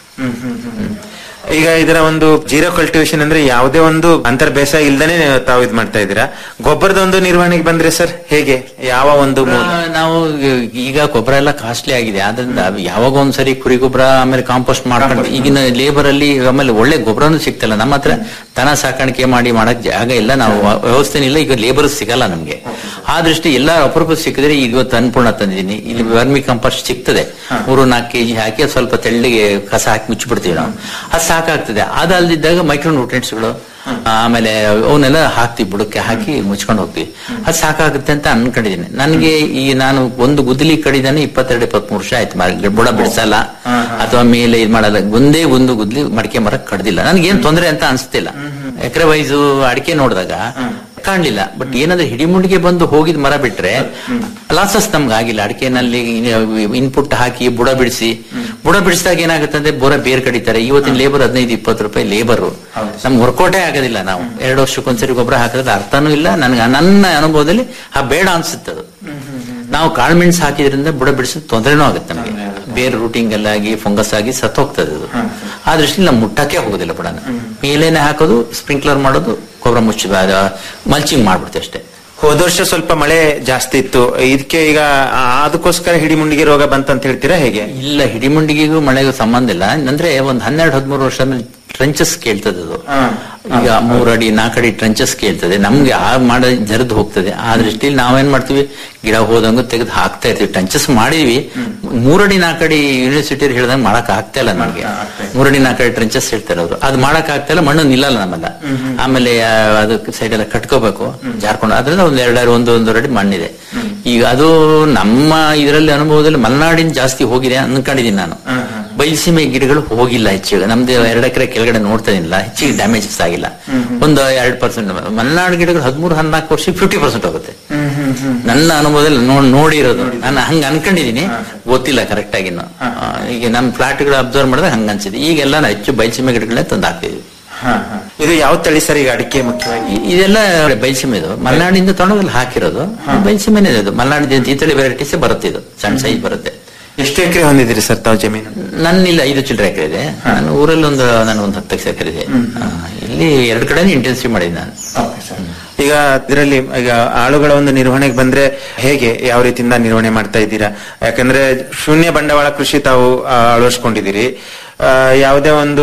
ಈಗ ಇದರ ಒಂದು ಜೀರೋ ಕಲ್ಟಿವೇಶನ್ ಅಂದ್ರೆ ಯಾವುದೇ ಒಂದು ಅಂತರ್ ಬೇಸಾಯ ಇಲ್ದೇನೆ ತಾವು ಇದ್ ಮಾಡ್ತಾ ಇದ್ದೀರಾ ಗೊಬ್ಬರದ ಒಂದು ನಿರ್ವಹಣೆಗೆ ಬಂದ್ರೆ ಸರ್ ಹೇಗೆ ಯಾವ ಒಂದು ಮೂಲ? ಆ, ನಾವು ಈಗ ಗೊಬ್ಬರ ಎಲ್ಲ ಕಾಸ್ಟ್ಲಿ ಆಗಿದೆ ಆದ್ರಿಂದ ಯಾವಾಗ ಒಂದ್ಸರಿ ಕುರಿ ಗೊಬ್ಬರ ಆಮೇಲೆ ಕಾಂಪೋಸ್ಟ್ ಮಾಡ್ಕೊಂಡು ಈಗಿನ ಲೇಬರ್ ಅಲ್ಲಿ ಆಮೇಲೆ ಒಳ್ಳೆ ಗೊಬ್ಬರನು ಸಿಗ್ತಲ್ಲ ನಮ್ಮ ಹತ್ರ ದನ ಸಾಕಾಣಿಕೆ ಮಾಡಿ ಮಾಡಕ್ ಜಾಗ ಇಲ್ಲ ನಾವು ವ್ಯವಸ್ಥೆ ಇಲ್ಲ ಈಗ ಲೇಬರ್ ಸಿಗಲ್ಲ ನಮ್ಗೆ ಆ ದೃಷ್ಟಿ ಎಲ್ಲ ಅಪರೂಪ ಸಿಕ್ಕಿದ್ರೆ ಈಗ ಇವತ್ತು ಅನ್ಪೂರ್ಣ ತಂದಿದ್ದೀನಿ ಇಲ್ಲಿ ವರ್ಮಿ ಕಂಪೋಸ್ಟ್ ಸಿಗ್ತದೆ ಮೂರು ನಾಲ್ಕು ಕೆಜಿ ಹಾಕಿ ಅದ್ ಸ್ವಲ್ಪ ತೆಳ್ಳಿಗೆ ಕಸ ಹಾಕಿ ಮುಚ್ಚಿಬಿಡ್ತೀವಿ ನಾವು ಅದು ಸಾಕಾಗ್ತದೆ ಅದಲ್ದಿದ್ದಾಗ ಮೈಕ್ರೋ ನ್ಯೂಟ್ರಿಯೆಂಟ್ಸ್ಗಳು ಆಮೇಲೆ ಅವನ್ನೆಲ್ಲ ಹಾಕ್ತಿವಿ ಬುಡಕ್ಕೆ ಹಾಕಿ ಮುಚ್ಕೊಂಡು ಹೋಗ್ತೀವಿ ಅದು ಸಾಕಾಗುತ್ತೆ ಅಂತ ಅನ್ಕೊಂಡಿದ್ದೀನಿ ನನಗೆ ಈ ನಾನು ಒಂದು ಗುದ್ದಲಿ ಕಡಿದಾನೆ ಇಪ್ಪತ್ತೆರಡು ಇಪ್ಪತ್ಮೂರು ವರ್ಷ ಆಯ್ತು ಮ- ಬುಡ ಬಿಡಿಸಲ್ಲ ಅಥವಾ ಮೇಲೆ ಇದು ಮಾಡಲ್ಲ ಒಂದೇ ಒಂದು ಗುದ್ಲಿ ಮಡಿಕೆ ಮರ ಕಡ್ದಿಲ್ಲ ನನ್ಗೇನ್ ತೊಂದರೆ ಅಂತ ಅನ್ಸ್ತಿಲ್ಲ ಎಕರೆ ವೈಸು ಅಡಿಕೆ ನೋಡಿದಾಗ ಕಾಣ್ಲಿಲ್ಲ ಬಟ್ ಏನಾದ್ರೆ ಹಿಡಿಮುಂಡಿಗೆ ಬಂದು ಹೋಗಿದ್ ಮರ ಬಿಟ್ರೆ ಲಾಸಸ್ ನಮ್ಗೆ ಆಗಿಲ್ಲ ಅಡಿಕೆನಲ್ಲಿ ಇನ್ಪುಟ್ ಹಾಕಿ ಬುಡ ಬಿಡಿಸಿ ಬುಡ ಬಿಡಿಸಿದಾಗ ಏನಾಗುತ್ತೆ ಅಂದ್ರೆ ಬುಡ ಬೇರ್ ಕಡಿತಾರೆ ಇವತ್ತಿನ ಲೇಬರ್ ಹದಿನೈದು ಇಪ್ಪತ್ತು ರೂಪಾಯಿ ಲೇಬರ್ ನಮ್ಗೆ ವರ್ಕೌಟೇ ಆಗೋದಿಲ್ಲ ನಾವು ಎರಡು ವರ್ಷಕ್ಕೊಂದ್ಸರಿ ಗೊಬ್ಬರ ಹಾಕಿದ್ರೆ ಅರ್ಥನೂ ಇಲ್ಲ ನನ್ಗೆ ನನ್ನ ಅನುಭವದಲ್ಲಿ ಆ ಬೇಡ ಅನ್ಸುತ್ತೆ ಅದು ನಾವು ಕಾಳುಮೆಣಸು ಹಾಕಿದ್ರಿಂದ ಬುಡ ಬಿಡಿಸೋದು ತೊಂದರೆನೂ ಆಗುತ್ತೆ ನಮಗೆ ಬೇರೆ ರೂಟಿಂಗ್ ಎಲ್ಲ ಆಗಿ ಫಂಗಸ್ ಆಗಿ ಸತ್ತೋಗ್ತದೆ ಅದು ಆ ದೃಷ್ಟಿಲಿ ನಾವು ಮುಟ್ಟಕ್ಕೆ ಹೋಗೋದಿಲ್ಲ ಬುಡನ ಮೇಲೇನೆ ಹಾಕೋದು ಸ್ಪ್ರಿಂಕ್ಲರ್ ಮಾಡೋದು ಗೊಬ್ಬರ ಮುಚ್ಚಿ ಮಲ್ಚಿಂಗ್ ಮಾಡ್ಬಿಡ್ತೀವಿ ಅಷ್ಟೇ ಹೋದ ವರ್ಷ ಸ್ವಲ್ಪ ಮಳೆ ಜಾಸ್ತಿ ಇತ್ತು ಇದಕ್ಕೆ ಈಗ ಆ, ಅದಕ್ಕೋಸ್ಕರ ಹಿಡಿಮುಂಡಿಗೆ ರೋಗ ಬಂತಂತ ಹೇಳ್ತೀರಾ ಹೇಗೆ ಇಲ್ಲ ಹಿಡಿಮುಂಡಿಗೆಗೂ ಮಳೆಗೂ ಸಂಬಂಧ ಇಲ್ಲ ಅಂದ್ರೆ ಒಂದ್ ಹನ್ನೆರಡು ಹದಿಮೂರು ವರ್ಷ ಆದ್ಮೇಲೆ ಟ್ರೆಂಚಸ್ ಕೇಳ್ತದೆ ಅದು ಈಗ ಮೂರಡಿ ನಾಲ್ಕಡಿ ಟ್ರೆಂಚಸ್ ಕೇಳ್ತದೆ ನಮ್ಗೆ ಆ ಮಾಡ ಜರಿದು ಹೋಗ್ತದೆ ಆ ದೃಷ್ಟಿಯಲ್ಲಿ ನಾವೇನ್ ಮಾಡ್ತೀವಿ ಗಿಡ ಹೋದಂಗ ತೆಗೆದು ಹಾಕ್ತಾ ಇರ್ತೀವಿ ಟ್ರೆಂಚಸ್ ಮಾಡಿದ್ವಿ ಮೂರಡಿ ನಾಲ್ಕಡಿ ಯೂನಿವರ್ಸಿಟಿ ಹೇಳ್ದಂಗೆ ಮಾಡಕ್ ಆಗ್ತಾ ಇಲ್ಲ ನಮ್ಗೆ ಮೂರಡಿ ನಾಲ್ಕಡಿ ಟ್ರೆಂಚಸ್ ಹೇಳ್ತಾರೆ ಅವರು ಅದು ಮಾಡಕ್ ಆಗ್ತಾ ಇಲ್ಲ ಮಣ್ಣು ನಿಲ್ಲಲ್ಲ ನಮ್ಮೆಲ್ಲ ಆಮೇಲೆ ಆ, ಅದಕ್ಕೆ ಸೈಡ್ ಎಲ್ಲ ಕಟ್ಕೋಬೇಕು ಜಾರ್ಕೊಂಡು ಅದ್ರಿಂದ ಒಂದ್ ಎರಡಾರು ಒಂದು ಒಂದೂವರೆ ಅಡಿ ಮಣ್ಣಿದೆ ಈಗ ಅದು ನಮ್ಮ ಇದರಲ್ಲಿ ಅನುಭವದಲ್ಲಿ ಮಲೆನಾಡಿನ ಜಾಸ್ತಿ ಹೋಗಿದೆ ಅನ್ಕೊಂಡಿದ್ದೀನಿ ನಾನು ಬಯಲುಸೀಮೆ ಗಿಡಗಳು ಹೋಗಿಲ್ಲ ಹೆಚ್ಚಿಗೆ ನಮ್ದು ಎರಡು ಎಕರೆ ಕೆಳಗಡೆ ನೋಡ್ತಾ ಇದ್ದಿಲ್ಲ ಹೆಚ್ಚಿಗೆ ಡ್ಯಾಮೇಜಸ್ ಆಗಿಲ್ಲ ಒಂದು ಎರಡು ಪರ್ಸೆಂಟ್ ಮಲೆನಾಡು ಗಿಡಗಳು ಹದಿಮೂರು ಹದಿನಾಲ್ಕು ವರ್ಷ ಫಿಫ್ಟಿ ಪರ್ಸೆಂಟ್ ಹೋಗುತ್ತೆ ನನ್ನ ಅನುಭವದಲ್ಲಿ ನೋಡ್ ನೋಡಿರೋದು ನಾನು ಹಂಗ ಅನ್ಕೊಂಡಿದೀನಿ ಗೊತ್ತಿಲ್ಲ ಕರೆಕ್ಟ್ ಆಗಿ ಇನ್ನು. ಆ, ಈಗ ನಮ್ಮ ಫ್ಲಾಟ್ಗಳು ಅಬ್ಸರ್ವ್ ಮಾಡಿದ್ರೆ ಹಂಗ ಅನ್ಸಿದೆ ಈಗೆಲ್ಲ ನಾವು ಹೆಚ್ಚು ಬಯಲುಸೀಮೆ ಗಿಡಗಳನ್ನೇ ತಂದು ಹಾಕ್ತಿದ್ವಿ ಇದು ಯಾವ ತಳಿ ಸರ್ ಈಗ ಅಡಿಕೆ ಮುಖ್ಯವಾಗಿ ಇ- ಇದೆಲ್ಲ ಬಯಲುಸೀಮೆ ಇದು ಮಲೆನಾಡಿಂದ ತಗೊಂಡೋದಲ್ಲಿ ಹಾಕಿರೋದು ಬಯಲುಸೀಮೆನೇ ಇದು ಮಲೆನಾಡಿನ ಈ ತಳಿ ವೆರೈಟೀಸ್ ಬರುತ್ತೆ ಇದು ಸಣ್ಣ ಸೈಜ್ ಬರುತ್ತೆ ಎಷ್ಟು ಎಕರೆ ಹೊಂದಿದ್ದೀರಿ ಸರ್ ತಾವು ಜಮೀನು ನನ್ನಿಲ್ಲ ಐದು ಚಿಲ್ಲರೆ ಎಕರೆ ಇದೆ ನಾನು ಊರಲ್ಲಿ ಒಂದು ನಾನು ಒಂದು ಹತ್ತು ಎಕರೆ ಇದೆ ಆ, ಇಲ್ಲಿ ಎರಡು ಕಡೆ ಇಂಟೆನ್ಸಿವ್ ಮಾಡಿದ್ದೀನಿ ನಾನು ಈಗ ಇದರಲ್ಲಿ ಈಗ ಆಳುಗಳ ಒಂದು ನಿರ್ವಹಣೆಗೆ ಬಂದ್ರೆ ಹೇಗೆ ಯಾವ ರೀತಿಯಿಂದ ನಿರ್ವಹಣೆ ಮಾಡ್ತಾ ಇದ್ದೀರಾ ಯಾಕಂದ್ರೆ ಶೂನ್ಯ ಬಂಡವಾಳ ಕೃಷಿ ತಾವು ಆ, ಅಳವಡಿಸ್ಕೊಂಡಿದ್ದೀರಿ ಆ, ಯಾವುದೇ ಒಂದು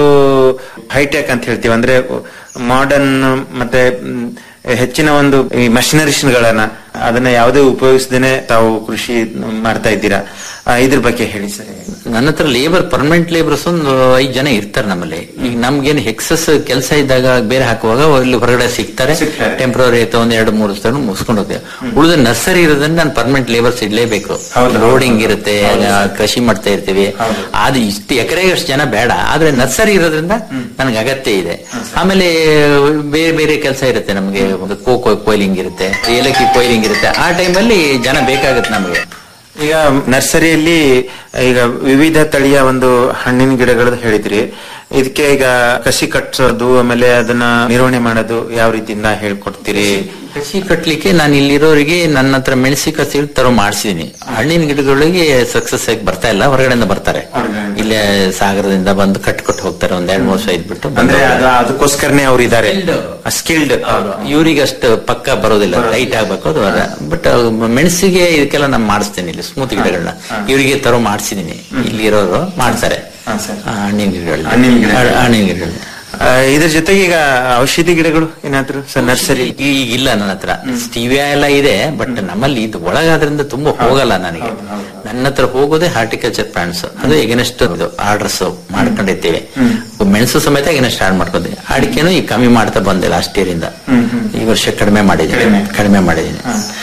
ಹೈಟೆಕ್ ಅಂತ ಹೇಳ್ತೀವಿ ಅಂದ್ರೆ ಮಾಡರ್ನ್ ಮತ್ತೆ ಮ್, ಹೆಚ್ಚಿನ ಒಂದು ಈ ಮಷಿನರೀಸ್ಗಳನ್ನ ಅದನ್ನ ಯಾವುದೇ ಉಪಯೋಗಿಸದೇನೆ ತಾವು ಕೃಷಿ ಮಾಡ್ತಾ ಇದ್ದೀರಾ ಆ, ಇದ್ರ ಬಗ್ಗೆ ಹೇಳಿ ಸರ್ ನನ್ನ ಹತ್ರ ಲೇಬರ್ ಪರ್ಮನೆಂಟ್ ಲೇಬರ್ಸ್ ಒಂದು ಐದು ಜನ ಇರ್ತಾರೆ ನಮ್ಮಲ್ಲಿ ಈಗ ನಮ್ಗೇನು ಹೆಕ್ಸಸ್ ಕೆಲಸ ಇದ್ದಾಗ ಬೇರೆ ಹಾಕುವಾಗ ಇಲ್ಲಿ ಹೊರಗಡೆ ಸಿಗ್ತಾರೆ ಟೆಂಪ್ರವರಿ ಅಥವಾ ಒಂದ್ ಎರಡು ಮೂರು ದಿವಸ ಮುಗಿಸ್ಕೊಂಡು ಹೋಗ್ತೇವೆ ಉಳಿದ ನರ್ಸರಿ ಇರೋದ್ರಿಂದ ನಾನು ಪರ್ಮನೆಂಟ್ ಲೇಬರ್ಸ್ ಇಡ್ಲೇಬೇಕು ರೋಡಿಂಗ್ ಇರುತ್ತೆ ಆ, ಕೃಷಿ ಮಾಡ್ತಾ ಇರ್ತೀವಿ ಅದು ಇಷ್ಟು ಎಕರೆಗೆ ಅಷ್ಟು ಜನ ಬೇಡ ಆದ್ರೆ ನರ್ಸರಿ ಇರೋದ್ರಿಂದ ನನಗೆ ಅಗತ್ಯ ಇದೆ ಆಮೇಲೆ ಬೇರೆ ಬೇರೆ ಕೆಲಸ ಇರುತ್ತೆ ನಮಗೆ ಒಂದು ಕೋಕೋ ಕೊಯ್ಲಿಂಗ್ ಇರುತ್ತೆ ಏಲಕ್ಕಿ ಕೊಯ್ಲಿಂಗ್ ಇರುತ್ತೆ ಆ ಟೈಮಲ್ಲಿ ಜನ ಬೇಕಾಗುತ್ತೆ ನಮಗೆ ಈಗ ನರ್ಸರಿಯಲ್ಲಿ ಈಗ ವಿವಿಧ ತಳಿಯ ಒಂದು ಹಣ್ಣಿನ ಗಿಡಗಳದ್ದು ಹೇಳಿದ್ರಿ ಇದಕ್ಕೆ ಈಗ ಕಸಿ ಕಟ್ಟೋದು ಆಮೇಲೆ ಅದನ್ನ ನಿರ್ವಹಣೆ ಮಾಡೋದು ಯಾವ ರೀತಿಯಿಂದ ಹೇಳ್ಕೊಡ್ತೀರಿ ಕೃಷಿ ಕಟ್ಲಿಕ್ಕೆ ನಾನು ಇಲ್ಲಿರೋರಿಗೆ ನನ್ನ ಹತ್ರ ಮೆಣಸಿ ಕಸಿ ತರೋ ಮಾಡಿಸಿದೀನಿ ಹಣ್ಣಿನ ಗಿಡಗಳಿಗೆ ಸಕ್ಸಸ್ ಆಗಿ ಬರ್ತಾ ಇಲ್ಲ ಹೊರಗಡೆಯಿಂದ ಬರ್ತಾರೆ ಇಲ್ಲೇ ಸಾಗರದಿಂದ ಬಂದು ಕಟ್ಕೊಟ್ಟು ಹೋಗ್ತಾರೆ ಒಂದ್ ಎರಡ್ ಮೂರು ವರ್ಷ ಇದ್ಬಿಟ್ಟು ಅಂದ್ರೆ ಅದು ಅದಕ್ಕೋಸ್ಕರನೇ ಅವ್ರು ಇದ್ದಾರೆ ಸ್ಕಿಲ್ಡ್ ಇವ್ರಿಗೆ ಅಷ್ಟು ಪಕ್ಕ ಬರೋದಿಲ್ಲ ಟೈಟ್ ಆಗ್ಬೇಕು ಅದು ಬಟ್ ಮೆಣಸಿಗೆ ಇದಕ್ಕೆಲ್ಲ ನಾನು ಮಾಡಿಸ್ತೇನೆ ಇಲ್ಲಿ ಸ್ಮೂತ್ ಗಿಡಗಳನ್ನ ಇವರಿಗೆ ತರೋ ಮಾಡಿಸಿದೀನಿ ಇಲ್ಲಿ ಇರೋರು ಮಾಡ್ತಾರೆ ಆ, ಹಣ್ಣಿನ ಗಿಡಗಳಲ್ಲಿ ಹಣ್ಣಿನ ಗಿಡಗಳು. ಹಣ್ಣಿನ ಗಿಡಗಳು ಇದ್ರ ಜೊತೆಗೆ ಈಗ ಔಷಧಿ ಗಿಡಗಳು ಏನಾದ್ರು ಸರ್ ನರ್ಸರಿ ಈಗ ಇಲ್ಲ ನನ್ನ ಹತ್ರ ಸ್ಟೀವಿಯಾ ಎಲ್ಲ ಇದೆ ಬಟ್ ನಮ್ಮಲ್ಲಿ ಇದು ಒಳಗಾದ್ರಿಂದ ತುಂಬಾ ಹೋಗಲ್ಲ ನನಗೆ ನನ್ನ ಹತ್ರ ಹೋಗೋದೇ ಹಾರ್ಟಿಕಲ್ಚರ್ ಪ್ಲಾಂಟ್ಸ್ ಅದು ಎಗನೆಸ್ಟ್ ಆರ್ಡರ್ಸ್ ಮಾಡ್ಕೊಂಡಿರ್ತೀವಿ ಮೆಣಸು ಸಮೇತ ಎಗನೆಸ್ಟ್ ಸ್ಟಾರ್ಟ್ ಮಾಡ್ಕೊಂಡೆ ಅಡಿಕೆನೂ ಈಗ ಕಮ್ಮಿ ಮಾಡ್ತಾ ಬಂದೆ ಲಾಸ್ಟ್ ಇಯರ್ ಇಂದ ಈ ವರ್ಷ ಕಡಿಮೆ ಮಾಡಿದ್ದೀನಿ ಕಡಿಮೆ ಮಾಡಿದ್ದೀನಿ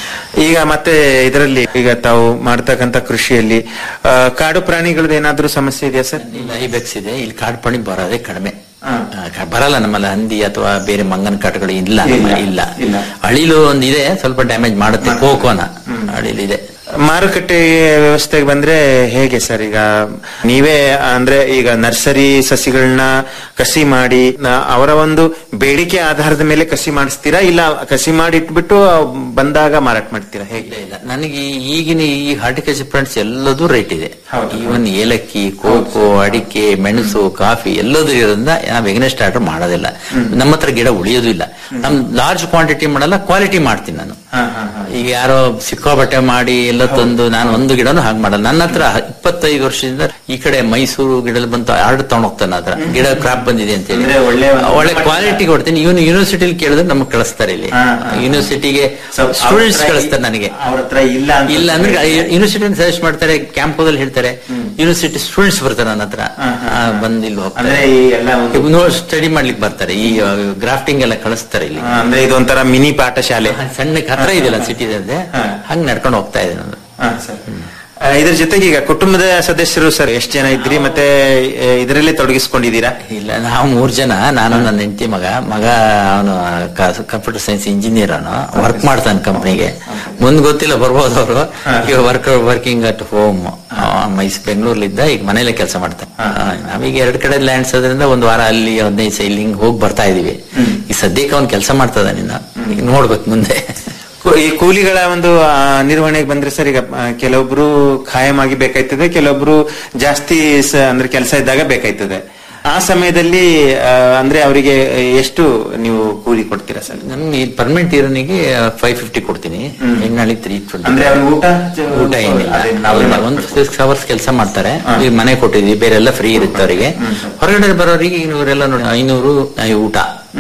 ಈಗ ಮತ್ತೆ ಇದರಲ್ಲಿ ಈಗ ತಾವು ಮಾಡ್ತಕ್ಕಂತ ಕೃಷಿಯಲ್ಲಿ ಆ, ಕಾಡು ಪ್ರಾಣಿಗಳದ್ದು ಏನಾದ್ರೂ ಸಮಸ್ಯೆ ಇದೆಯಾ ಸರ್ ಇಲ್ಲಿ ಐಬೆಕ್ಸ್ ಇದೆ ಇಲ್ಲಿ ಕಾಡು ಪ್ರಾಣಿ ಬರೋದೇ ಕಡಿಮೆ ಆ, ಕ- ಬರಲ್ಲ ನಮ್ಮಲ್ಲಿ ಹಂದಿ ಅಥವಾ ಬೇರೆ ಮಂಗನ ಕಾಟುಗಳು ಇಲ್ಲ ನಮ್ಮಲ್ಲಿ ಇಲ್ಲ ಅಳಿಲು ಒಂದು ಇದೆ ಸ್ವಲ್ಪ ಡ್ಯಾಮೇಜ್ ಮಾಡುತ್ತೆ ಕೋಕೋನ ಅಳಿಲು ಇದೆ ಮಾರುಕಟ್ಟೆ ವ್ಯವಸ್ಥೆಗೆ ಬಂದ್ರೆ ಹೇಗೆ ಸರ್ ಈಗ ನೀವೇ ಅಂದ್ರೆ ಈಗ ನರ್ಸರಿ ಸಸಿಗಳನ್ನ ಕಸಿ ಮಾಡಿ ನ- ಅವರ ಒಂದು ಬೇಡಿಕೆ ಆಧಾರದ ಮೇಲೆ ಕಸಿ ಮಾಡಿಸ್ತೀರಾ ಇಲ್ಲ ಕಸಿ ಮಾಡಿ ಇಟ್ಬಿಟ್ಟು ಬಂದಾಗ ಮಾರಾಟ ಮಾಡ್ತೀರಾ ಹೇಗೆ ಇಲ್ಲ ನನಗೆ ಈಗಿನ ಈ ಹಾರ್ಟಿಕಲ್ಚರ್ ಪ್ಲಾಂಟ್ಸ್ ಎಲ್ಲದೂ ರೇಟ್ ಇದೆ ಈವನ್ ಏಲಕ್ಕಿ ಕೋಕೋ ಅಡಿಕೆ ಮೆಣಸು ಕಾಫಿ ಎಲ್ಲದೂ ಇರೋದ್ರಿಂದ ನಾವು ಎಗ್ನೆಸ್ಟ್ ಆರ್ಡರ್ ಮಾಡೋದಿಲ್ಲ ನಮ್ಮ ಹತ್ರ ಗಿಡ ಉಳಿಯೋದು ಇಲ್ಲ ನಮ್ ಲಾರ್ಜ್ ಕ್ವಾಂಟಿಟಿ ಮಾಡಲ್ಲ ಕ್ವಾಲಿಟಿ ಮಾಡ್ತೀನಿ ನಾನು ಈಗ ಯಾರೋ ಸಿಕ್ಕಾಬಟ್ಟೆ ಮಾಡಿ ಎಲ್ಲ ತಂದು ನಾನು ಒಂದು ಗಿಡನೂ ಹಾಗೆ ಮಾಡಲ್ಲ ನನ್ನ ಹತ್ರ ಇಪ್ಪತ್ತೈದು ವರ್ಷದಿಂದ ಈ ಕಡೆ ಮೈಸೂರು ಗಿಡದಲ್ಲಿ ಬಂತು ಆರ್ಡರ್ ತಗೊಂಡ್ ಹೋಗ್ತಾನೆ ಹತ್ರ ಗಿಡ ಕ್ರಾಪ್ ಬಂದಿದೆ ಅಂತ ಹೇಳಿ ಅಂದ್ರೆ ಒಳ್ಳೆ ಒಂದು ಒಳ್ಳೆ ಕ್ವಾಲಿಟಿ ಕೊಡ್ತೀನಿ ಇವನು ಯೂನಿವರ್ಸಿಟಿಲಿ ಕೇಳಿದ್ರೆ ನಮ್ಗೆ ಕಳಿಸ್ತಾರೆ ಇಲ್ಲಿ ಯೂನಿವರ್ಸಿಟಿಗೆ ಸ್ವಲ್ಪ ಅವ್ರ ಸ್ಟೂಡೆಂಟ್ಸ್ ಹತ್ರ ಕಳಿಸ್ತಾರೆ ನನಗೆ ಅವ್ರ ಹತ್ರ ಇಲ್ಲ ಅಂತ ಇಲ್ಲ ಅಂದ್ರೆ ಯೂನಿವರ್ಸಿಟಿ ಸಜೆಸ್ಟ್ ಮಾಡ್ತಾರೆ ಕ್ಯಾಂಪದಲ್ಲಿ ಹೇಳ್ತಾರೆ ಯೂನಿವರ್ಸಿಟಿ ಸ್ಟೂಡೆಂಟ್ಸ್ ಬರ್ತಾರೆ ನನ್ನ ಹತ್ರ ಆ, ಬಂದು ಇಲ್ಲಿ ಅಂದ್ರೆ ಹೋಗ್ತಾರೆ ಈ ಎಲ್ಲ ಒಂದು ಸ್ಟಡಿ ಮಾಡ್ಲಿಕ್ಕೆ ಬರ್ತಾರೆ ಈ ಗ್ರಾಫ್ಟಿಂಗ್ ಎಲ್ಲ ಕಳಿಸ್ತಾರೆ ಇಲ್ಲಿ ಆ, ಅಂದ್ರೆ ಇದೊಂಥರ ಮಿನಿ ಪಾಠಶಾಲೆ ಸಣ್ಣಕ್ಕೆ ಹತ್ರ ಇದೆಯಲ್ಲ ಸಿಟಿ ಹಂಗ್ ನಡ್ಕೊಂಡು ಹೋಗ್ತಾ ಇದೆ ನಾನು ಆ, ಇದ್ರ ಜೊತೆಗೆ ಈಗ ಕುಟುಂಬದ ಸದಸ್ಯರು ಸರ್ ಎಷ್ಟು ಜನ ಇದ್ರಿ ಮತ್ತೆ ಆ, ಇದರಲ್ಲಿ ತೊಡಗಿಸ್ಕೊಂಡಿದ್ದೀರಾ ಇಲ್ಲ ನಾವು ಮೂರ್ ಜನ ನಾನು ನನ್ನ ಹೆಂಡತಿ ಮಗ ಮಗ ಅವನು ಕಂಪ್ಯೂಟರ್ ಸೈನ್ಸ್ ಇಂಜಿನಿಯರ್ ಅವನು ವರ್ಕ್ ಮಾಡ್ತಾನೆ ಕಂಪ್ನಿಗೆ ಮುಂದ್ ಗೊತ್ತಿಲ್ಲ ಬರ್ಬೋದು ಅವರು ಈಗ ವರ್ಕ್ ವರ್ಕಿಂಗ್ ಅಟ್ ಹೋಮ್ ಮೈಸ್ ಬೆಂಗಳೂರ್ಲಿದ್ದ ಈಗ ಮನೇಲೆ ಕೆಲಸ ಮಾಡ್ತಾನೆ ಆ, ನಾವೀಗ ಎರಡ್ ಕಡೆ ಲ್ಯಾಂಡ್ಸ್ ಅದರಿಂದ ಒಂದ್ ವಾರ ಅಲ್ಲಿ ಹದಿನೈದು ಸೈಲ್ ಹಿಂಗ್ ಹೋಗಿ ಬರ್ತಾ ಇದೀವಿ ಈ ಸದ್ಯಕ್ಕೆ ಅವ್ನು ಕೆಲಸ ಮಾಡ್ತದ ನಿನ್ನ ಈಗ ನೋಡ್ಬೇಕು ಮುಂದೆ ಕು- ಈ ಕೂಲಿಗಳ ಒಂದು ಆ, ನಿರ್ವಹಣೆಗೆ ಬಂದ್ರೆ ಸರ್ ಈಗ ಆ, ಕೆಲವೊಬ್ರು ಖಾಯಂ ಆಗಿ ಬೇಕಾಯ್ತದೆ ಕೆಲವೊಬ್ರು ಜಾಸ್ತಿ ಸ- ಅಂದ್ರೆ ಕೆಲಸ ಇದ್ದಾಗ ಬೇಕಾಯ್ತದೆ ಆ ಸಮಯದಲ್ಲಿ ಆ, ಅಂದ್ರೆ ಅವರಿಗೆ ಎಷ್ಟು ನೀವು ಕೂಲಿ ಕೊಡ್ತೀರಾ ಸರ್ ನಮ್ಗೆ ಪರ್ಮನೆಂಟ್ ಇರೋನಿಗೆ ಫೈವ್ ಫಿಫ್ಟಿ ಕೊಡ್ತೀನಿ ಹೆಣ್ಣಾಳಿ ತ್ರೀ ಟ್ವೆಂಟಿ ಅಂದ್ರೆ ಅವ್ರಿಗೆ ಊಟ ಊಟ ಏನಿಲ್ಲ ಅದೇ ಅವ್ರಿಗೆ ಒಂದು ಸಿಕ್ಸ್ ಅವರ್ಸ್ ಕೆಲಸ ಮಾಡ್ತಾರೆ ಈ ಮನೆ ಕೊಟ್ಟಿದ್ವಿ ಬೇರೆ ಎಲ್ಲ ಫ್ರೀ ಇರುತ್ತೆ ಅವರಿಗೆ ಹೊರಗಡೆ ಬರೋರಿಗೆ ಇವರೆಲ್ಲ ನೋಡಿ ಐನೂರು ಆ, ಊಟ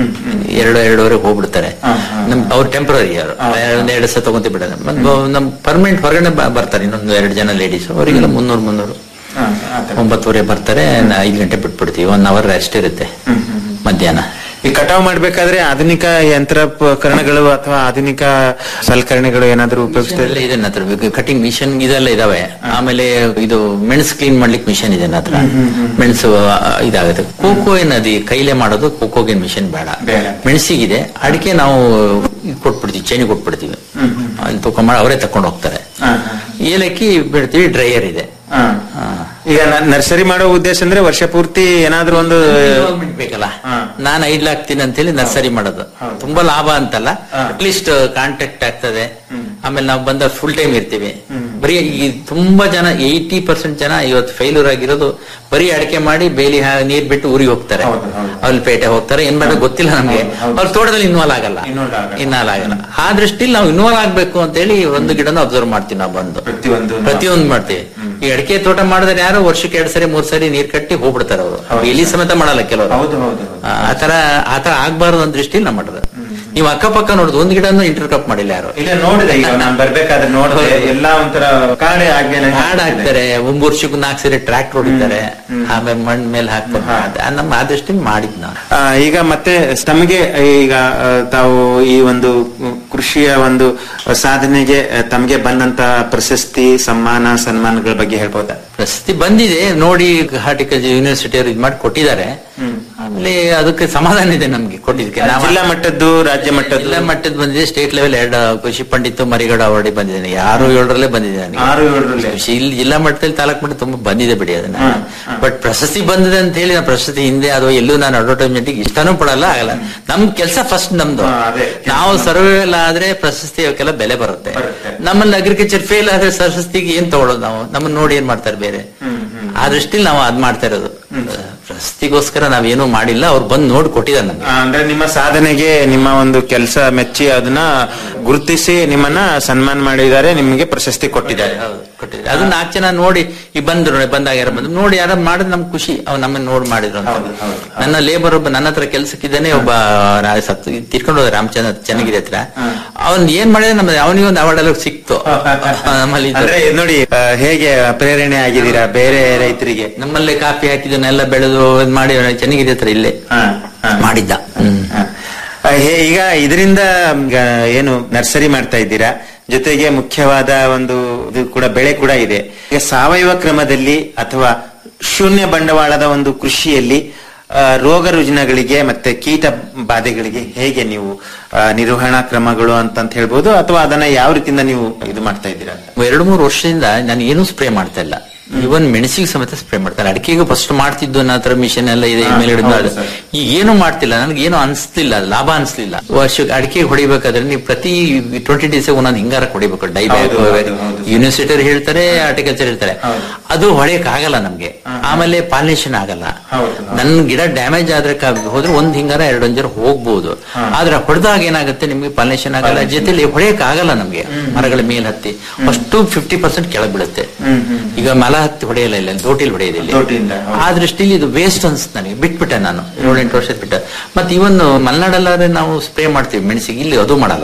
ಎರಡು ಎರಡೂವರೆಗೆ ಹೋಗ್ಬಿಡ್ತಾರೆ ನಮ್ ಅವ್ರು ಟೆಂಪರರಿ ಅವರು ಒಂದ್ ಎರಡು ಸಲ ತಗೊಂತ ಬಿಡೋದು ಮತ್ತೆ ನಮ್ ಪರ್ಮನೆಂಟ್ ಹೊರಗಡೆ ಬ- ಬರ್ತಾರೆ ಇನ್ನೊಂದು ಎರಡು ಜನ ಲೇಡೀಸ್ ಅವರಿಗೆಲ್ಲ ಮುನ್ನೂರು ಮುನ್ನೂರು ಒಂಬತ್ತುವರೆ ಬರ್ತಾರೆ ನ- ಐದು ಗಂಟೆ ಬಿಟ್ಬಿಡ್ತೀವಿ ಒನ್ ಅವರ್ ರೆಸ್ಟ್ ಇರುತ್ತೆ ಮಧ್ಯಾಹ್ನ ಈ ಕಟಾವ್ ಮಾಡ್ಬೇಕಾದ್ರೆ ಆಧುನಿಕ ಯಂತ್ರೋಪಕರಣಗಳು ಅಥವಾ ಆಧುನಿಕ ಸಲಕರಣೆಗಳು ಏನಾದ್ರು ಉಪಯೋಗಿಸ್ತಾ ಎಲ್ಲ ಇದೆ ನನ್ನ ಹತ್ರ ಕಟಿಂಗ್ ಮಿಷನ್ ಇದೆಲ್ಲ ಇದಾವೆ ಆಮೇಲೆ ಇದು ಮೆಣಸು ಕ್ಲೀನ್ ಮಾಡ್ಲಿಕ್ಕೆ ಮಿಷನ್ ಇದೆ ನನ್ನ ಹತ್ರ ಮೆಣಸು ಆ, ಇದಾಗುತ್ತೆ ಕೋಕೋ ಏನದು ಕೈಲೇ ಮಾಡೋದು ಕೋಕೋಗೆ ಮಿಷನ್ ಬೇಡ ಬೇಡ. ಮೆಣಸಿಗಿದೆ ಅಡಿಕೆ ನಾವು ಇದ್ ಕೊಟ್ಬಿಡ್ತೀವಿ ಚೈನಿ ಕೊಟ್ಬಿಡ್ತೀವಿ ಅಲ್ಲಿ ತೂಕ ಮಾಡಿ ಅವರೇ ತಕೊಂಡು ಹೋಗ್ತಾರೆ ಏಲಕ್ಕಿ ಬಿಡ್ತೀವಿ ಡ್ರೈಯರ್ ಇದೆ ಹಾ. ಈಗ ನ- ನರ್ಸರಿ ಮಾಡೋ ಉದ್ದೇಶ ಅಂದ್ರೆ ವರ್ಷ ಪೂರ್ತಿ ಏನಾದ್ರೂ ಒಂದು Development ಬೇಕಲ್ಲ ನಾನು ಐಡ್ ಹಾಕ್ತೀನಿ ಅಂತ ಹೇಳಿ ನರ್ಸರಿ ಮಾಡೋದು ತುಂಬಾ ಲಾಭ ಅಂತಲ್ಲ ಅಟ್ಲೀಸ್ಟ್ ಕಾಂಟ್ಯಾಕ್ಟ್ ಆಗ್ತದೆ ಆಮೇಲೆ ನಾವು ಬಂದ ಫುಲ್ ಟೈಮ್ ಇರ್ತೀವಿ ಬರೀ ಈ ತುಂಬಾ ಜನ ಏಯ್ಟಿ ಪರ್ಸೆಂಟ್ ಜನ ಇವತ್ತು ಫೇಲ್ಯೂರ್ ಆಗಿರೋದು ಬರೀ ಅಡಿಕೆ ಮಾಡಿ ಬೇಲಿ ಹಾ- ನೀರ್ ಬಿಟ್ಟು ಊರಿಗೆ ಹೋಗ್ತಾರೆ ಅಲ್ಲಿ ಪೇಟೆ ಹೋಗ್ತಾರೆ ಏನ್ ಮಾಡೋದು ಗೊತ್ತಿಲ್ಲ ನಮ್ಗೆ ಅವ್ರ ತೋಟದಲ್ಲಿ ಇನ್ವಾಲ್ವ್ ಆಗಲ್ಲ ಇನ್ವಾಲ್ವ್ ಆಗಲ್ಲ ಆ ದೃಷ್ಟಿಲಿ ನಾವು ಇನ್ವಾಲ್ವ್ ಆಗ್ಬೇಕು ಅಂತ ಹೇಳಿ ಒಂದು ಗಿಡನ ಅಬ್ಸರ್ವ್ ಮಾಡ್ತೀವಿ ನಾವು ಬಂದು ಪ್ರತಿಯೊಂದು ಪ್ರತಿಯೊಂದು ಮಾಡ್ತೀವಿ ಈ ಅಡಿಕೆ ತೋಟ ಮಾಡಿದ್ರೆ ಯಾರು ವರ್ಷಕ್ಕೆ ಎರಡ್ ಸರಿ ಮೂರ್ ಸರಿ ನೀರ್ ಕಟ್ಟಿ ಹೋಗ್ಬಿಡ್ತಾರೆ ಅವರು ಎಲಿ ಸಮೇತ ಮಾಡಲ್ಲ ಕೆಲವರು ಹೌದು ಹೌದು ಹೌದು. ಆತರ ಆತರ ಆಗ್ಬಾರ್ದು ಅಂತ ದೃಷ್ಟಿಲಿ ನಾವು ಮಾಡೋದು ನೀವು ಅಕ್ಕಪಕ್ಕ ನೋಡುದು ಒಂದ್ ಗಿಡನು ಇಂಟರ್ ಕಪ್ ಮಾಡಿಲ್ಲ ಯಾರು ಇಲ್ಲ ನೋಡಿದೆ ಈಗ ನಾನು ಬರ್ಬೇಕಾದ್ರೆ ನೋಡಿದೆ ಎಲ್ಲಾ ಒಂಥರ ಕಾಡೆ ಆಗ್ಬೇನೆ ಹಾಡ್ ಹಾಕ್ತಾರೆ ಒಂದ್ ವರ್ಷಕ್ಕೂ ನಾಲ್ಕು ಸರಿ ಟ್ರ್ಯಾಕ್ಟರ್ ಹೊಡಿತಾರೆ ಆಮೇಲೆ ಮಣ್ ಮೇಲೆ ಹಾಕ್ತಾರೆ ಅದ್ ನಮ್ಮ ಆ ದೃಷ್ಟಿಲಿ ಮಾಡಿದ್ ನಾವು ಆ, ಈಗ ಮತ್ತೆ ತಮಗೆ ಈಗ ಆ, ತಾವು ಈ ಒಂದು ಕೃಷಿಯ ಒಂದು ಸಾಧನೆಗೆ ಆ, ತಮಗೆ ಬಂದಂತ ಪ್ರಶಸ್ತಿ ಸಮ್ಮಾನ ಸನ್ಮಾನಗಳ ಬಗ್ಗೆ ಹೇಳ್ಬೋದಾ ಪ್ರಶಸ್ತಿ ಬಂದಿದೆ ನೋಡಿ ಹಾರ್ಟಿಕಲ್ಚರ್ ಯೂನಿವರ್ಸಿಟಿ ಅವರು ಇದ್ ಮಾಡಿ ಕೊಟ್ಟಿದ್ದಾರೆ ಆಮೇಲೆ ಅದಕ್ಕೆ ಸಮಾಧಾನ ಇದೆ ನಮ್ಗೆ ಕೊಟ್ಟಿದ್ದಕ್ಕೆ ನಾವು ಜಿಲ್ಲಾ ಮಟ್ಟದ್ದು ರಾಜ್ಯ ಮಟ್ಟದ್ದು ಜಿಲ್ಲಾ ಮಟ್ಟದ ಬಂದಿದೆ ಸ್ಟೇಟ್ ಲೆವೆಲ್ ಎರಡು ಕೃಷಿ ಪಂಡಿತ್ ಮರಿಗೌಡ ಅವಾರ್ಡ್ ಬಂದಿದ್ದೇನೆ ಯಾರು ಏಳರಲ್ಲೇ ಬಂದಿದೆ ನನಗೆ ಆರು ಏಳರಲ್ಲಿ ಕೃಷಿ ಇಲ್ಲಿ ಜಿಲ್ಲಾ ಮಟ್ಟದಲ್ಲಿ ತಾಲೂಕು ಮಟ್ಟ ತುಂಬಾ ಬಂದಿದೆ ಬಿಡಿ ಅದನ್ನ ಬಟ್ ಪ್ರಶಸ್ತಿ ಬಂದಿದೆ ಅಂತ ಹೇಳಿ ನಾನು ಪ್ರಶಸ್ತಿ ಹಿಂದೆ ಅದು ಎಲ್ಲೂ ನಾನು ಅಡ್ವರ್ಟೈಸ್ಮೆಂಟ್ ಇಷ್ಟನೂ ಪಡಲ್ಲ ಆಗಲ್ಲ ನಮ್ ಕೆಲಸ ಫಸ್ಟ್ ನಮ್ದು ಹಾ, ಅದೇ. ನಾವು ಸರ್ವೈವಲ್ ಆದ್ರೆ ಪ್ರಶಸ್ತಿ ಅವಕ್ಕೆಲ್ಲ ಬೆಲೆ ಬರುತ್ತೆ ಬರುತ್ತೆ. ನಮ್ಮಲ್ಲಿ ಅಗ್ರಿಕಲ್ಚರ್ ಫೇಲ್ ಆದ್ರೆ ಪ್ರಶಸ್ತಿಗೆ ಏನ್ ತಗೊಳ್ಳೋದು ನಾವು ನಮ್ಮನ್ನ ನೋಡಿ ಏನ್ ಮಾಡ್ತಾರೆ ಬೇರೆ ಆ ದೃಷ್ಟಿಲಿ ನಾವು ಅದ್ ಮಾಡ್ತಾ ಇರೋದು ಪ್ರಶಸ್ತಿಗೋಸ್ಕರ ನಾವೇನು ಮಾಡಿಲ್ಲ ಅವ್ರು ಬಂದು ನೋಡಿ ಕೊಟ್ಟಿದ್ದಾರೆ ನಮ್ಗೆ ಆ, ಅಂದ್ರೆ ನಿಮ್ಮ ಸಾಧನೆಗೆ ನಿಮ್ಮ ಒಂದು ಕೆಲಸ ಮೆಚ್ಚಿ ಅದನ್ನ ಗುರುತಿಸಿ ನಿಮ್ಮನ್ನ ಸನ್ಮಾನ ಮಾಡಿದ್ದಾರೆ ನಿಮಗೆ ಪ್ರಶಸ್ತಿ ಕೊಟ್ಟಿದ್ದಾರೆ ಹೌದು, ಕೊಟ್ಟಿದ್ದಾರೆ ಅದು ನಾಲ್ಕು ಜನ ನೋಡಿ ಈ ಬಂದ್ರು ನೋಡಿ, ಬಂದಾಗ ಯಾರು ಬಂದ್ರು ನೋಡಿ ಯಾರು ಮಾಡಿದ್ರೆ ನಮ್ಗೆ ಖುಷಿ ಅವ್ರು ನಮ್ಮನ್ನ ನೋಡಿ ಮಾಡಿದ್ರು ಅಂತ ಹೌದು, ಹೌದು, ನನ್ನ ಲೇಬರ್ ಒಬ್ಬ ನನ್ನ ಹತ್ರ ಕೆಲ್ಸಕ್ಕಿದ್ದಾನೆ ಒಬ್ಬ ರಾ- ಸತ್ತು ತಿರ್ಕೊಂಡು ಹೋದ ರಾಮಚಂದ್ರ ಚೆನ್ನಾಗಿದೆ ಹತ್ರ ಅವ್ನ್ ಏನ್ ಮಾಡಿದ್ರೆ ನಮ್ಮ ಅವನಿಗೆ ಒಂದು ಅವಾರ್ಡ್ ಎಲ್ಲ ಸಿಕ್ತು ನಮ್ಮಲ್ಲಿ ಇದು. ಅಂದ್ರೆ ನೋಡಿ ಆ, ಹೇಗೆ ಪ್ರೇರಣೆ ಆಗಿದ್ದೀರಾ ಬೇರೆ ರೈತರಿಗೆ ನಮ್ಮಲ್ಲೇ ಕಾಫಿ ಹಾಕಿದ್ದನ್ನೆಲ್ಲ ಬೆಳೆದು ಇದ್ ಮಾಡಿ ಚೆನ್ನಾಗಿದೆ ಹತ್ರ ಇಲ್ಲೇ ಹಾ, ಹಾ. ಮಾಡಿದ್ದ ಹ್ಮ್. ಆ, ಹೇ- ಈಗ ಇದರಿಂದ ಈಗ ಏನು ನರ್ಸರಿ ಮಾಡ್ತಾ ಇದ್ದೀರಾ ಜೊತೆಗೆ ಮುಖ್ಯವಾದ ಒಂದು ಇದು ಕೂಡ ಬೆಳೆ ಕೂಡ ಇದೆ ಈಗ ಸಾವಯವ ಕ್ರಮದಲ್ಲಿ ಅಥವಾ ಶೂನ್ಯ ಬಂಡವಾಳದ ಒಂದು ಕೃಷಿಯಲ್ಲಿ ಆ, ರೋಗ ರುಜಿನಗಳಿಗೆ ಮತ್ತೆ ಕೀಟ ಬಾಧೆಗಳಿಗೆ ಹೇಗೆ ನೀವು ಆ, ನಿರ್ವಹಣಾ ಕ್ರಮಗಳು ಅಂತ ಹೇಳ್ಬೋದು ಅಥವಾ ಅದನ್ನ ಯಾವ ರೀತಿಯಿಂದ ನೀವು ಇದು ಮಾಡ್ತಾ ಇದ್ದೀರಾ ಎರಡು ಮೂರು ವರ್ಷದಿಂದ ನಾನು ಏನೂ ಸ್ಪ್ರೇ ಮಾಡ್ತಾ ಇಲ್ಲ ಇವನ್ ಮೆಣಸಿಗೆ ಸಮೇತ ಸ್ಪ್ರೇ ಮಾಡ್ತಾರೆ ಅಡಿಕೆಗೆ ಫಸ್ಟ್ ಮಾಡ್ತಿದ್ದು ನನ್ನ ಹತ್ರ ಮಿಷನ್ ಎಲ್ಲ ಇದೆ ಹಾ, ಮೇಲೆ ಹೌದು ಸರ್. ಈಗ ಏನು ಮಾಡ್ತಿಲ್ಲ ನನಗೆ ಏನು ಅನ್ಸ್ತಿಲ್ಲ ಲಾಭ ಅನ್ಸ್ಲಿಲ್ಲ ವರ್ಷಕ್ಕೆ ಅಡಿಕೆ ಹೊಡಿಬೇಕಾದ್ರೆ ನೀವು ಪ್ರತಿ ಟ್ವೆಂಟಿ ಡೇಸ್ ಒಂದೊಂದು ಹಿಂಗಾರ ಹೊಡಿಬೇಕು ಡೈ ಬ್ಯಾಗ್ ಹೌದು, ಹೌದು, ಹೌದು. ಯೂನಿವರ್ಸಿಟಿ ಹೇಳ್ತಾರೆ ಆರ್ಟಿಕಲ್ಚರ್ ಹೇಳ್ತಾರೆ ಅದು ಹೊಡೆಯಕ್ ಆಗಲ್ಲ ನಮ್ಗೆ ಆಮೇಲೆ ಪಾಲಿನೇಷನ್ ಆಗಲ್ಲ ಹೌದು, ಹೌದು. ನನ್ ಗಿಡ ಡ್ಯಾಮೇಜ್ ಆದ್ರೆ ಕ- ಹೋದ್ರೆ ಒಂದ್ ಹಿಂಗಾರ ಎರಡು ಅಂಜರ್ ಹೋಗ್ಬೋದು ಆದ್ರೆ ಹೊಡೆದಾಗ ಏನಾಗುತ್ತೆ ನಿಮ್ಗೆ ಪಾಲಿನೇಷನ್ ಆಗಲ್ಲ ಜೊತೆಲಿ ಹೊಡೆಯಕ್ ಆಗಲ್ಲ ನಮ್ಗೆ ಮರಗಳ ಮೇಲೆ ಹತ್ತಿ ಅಷ್ಟು ಫಿಫ್ಟಿ ಪರ್ಸೆಂಟ್ ಕೆಳಗ್ ಬೀಳುತ್ತೆ ಈಗ ಮಲ ಹತ್ತಿ ಹೊಡೆಯಲ್ಲ ಇಲ್ಲ ದೋಟಿಲ್ ಹೊಡೆಯೋದಿಲ್ಲ ದೋಟಿಯಿಂದ, ಹೌದು. ಆ ದೃಷ್ಟಿಲಿ ಇದು ವೇಸ್ಟ್ ಅನ್ಸುತ್ತೆ ನನಗೆ ಬಿಟ್ಬಿಟ್ಟೆ ನಾನು ಏಳೆಂಟು ವರ್ಷ ಬಿಟ್ಟೆ ಮತ್ತೆ ಇವನ್ ಮಲೆನಾಡಲ್ಲಾದ್ರೆ ನಾವು ಸ್ಪ್ರೇ ಮಾಡ್ತೀವಿ ಮೆಣಸಿಗೆ ಇಲ್ಲಿ ಅದು ಮಾಡಲ್ಲ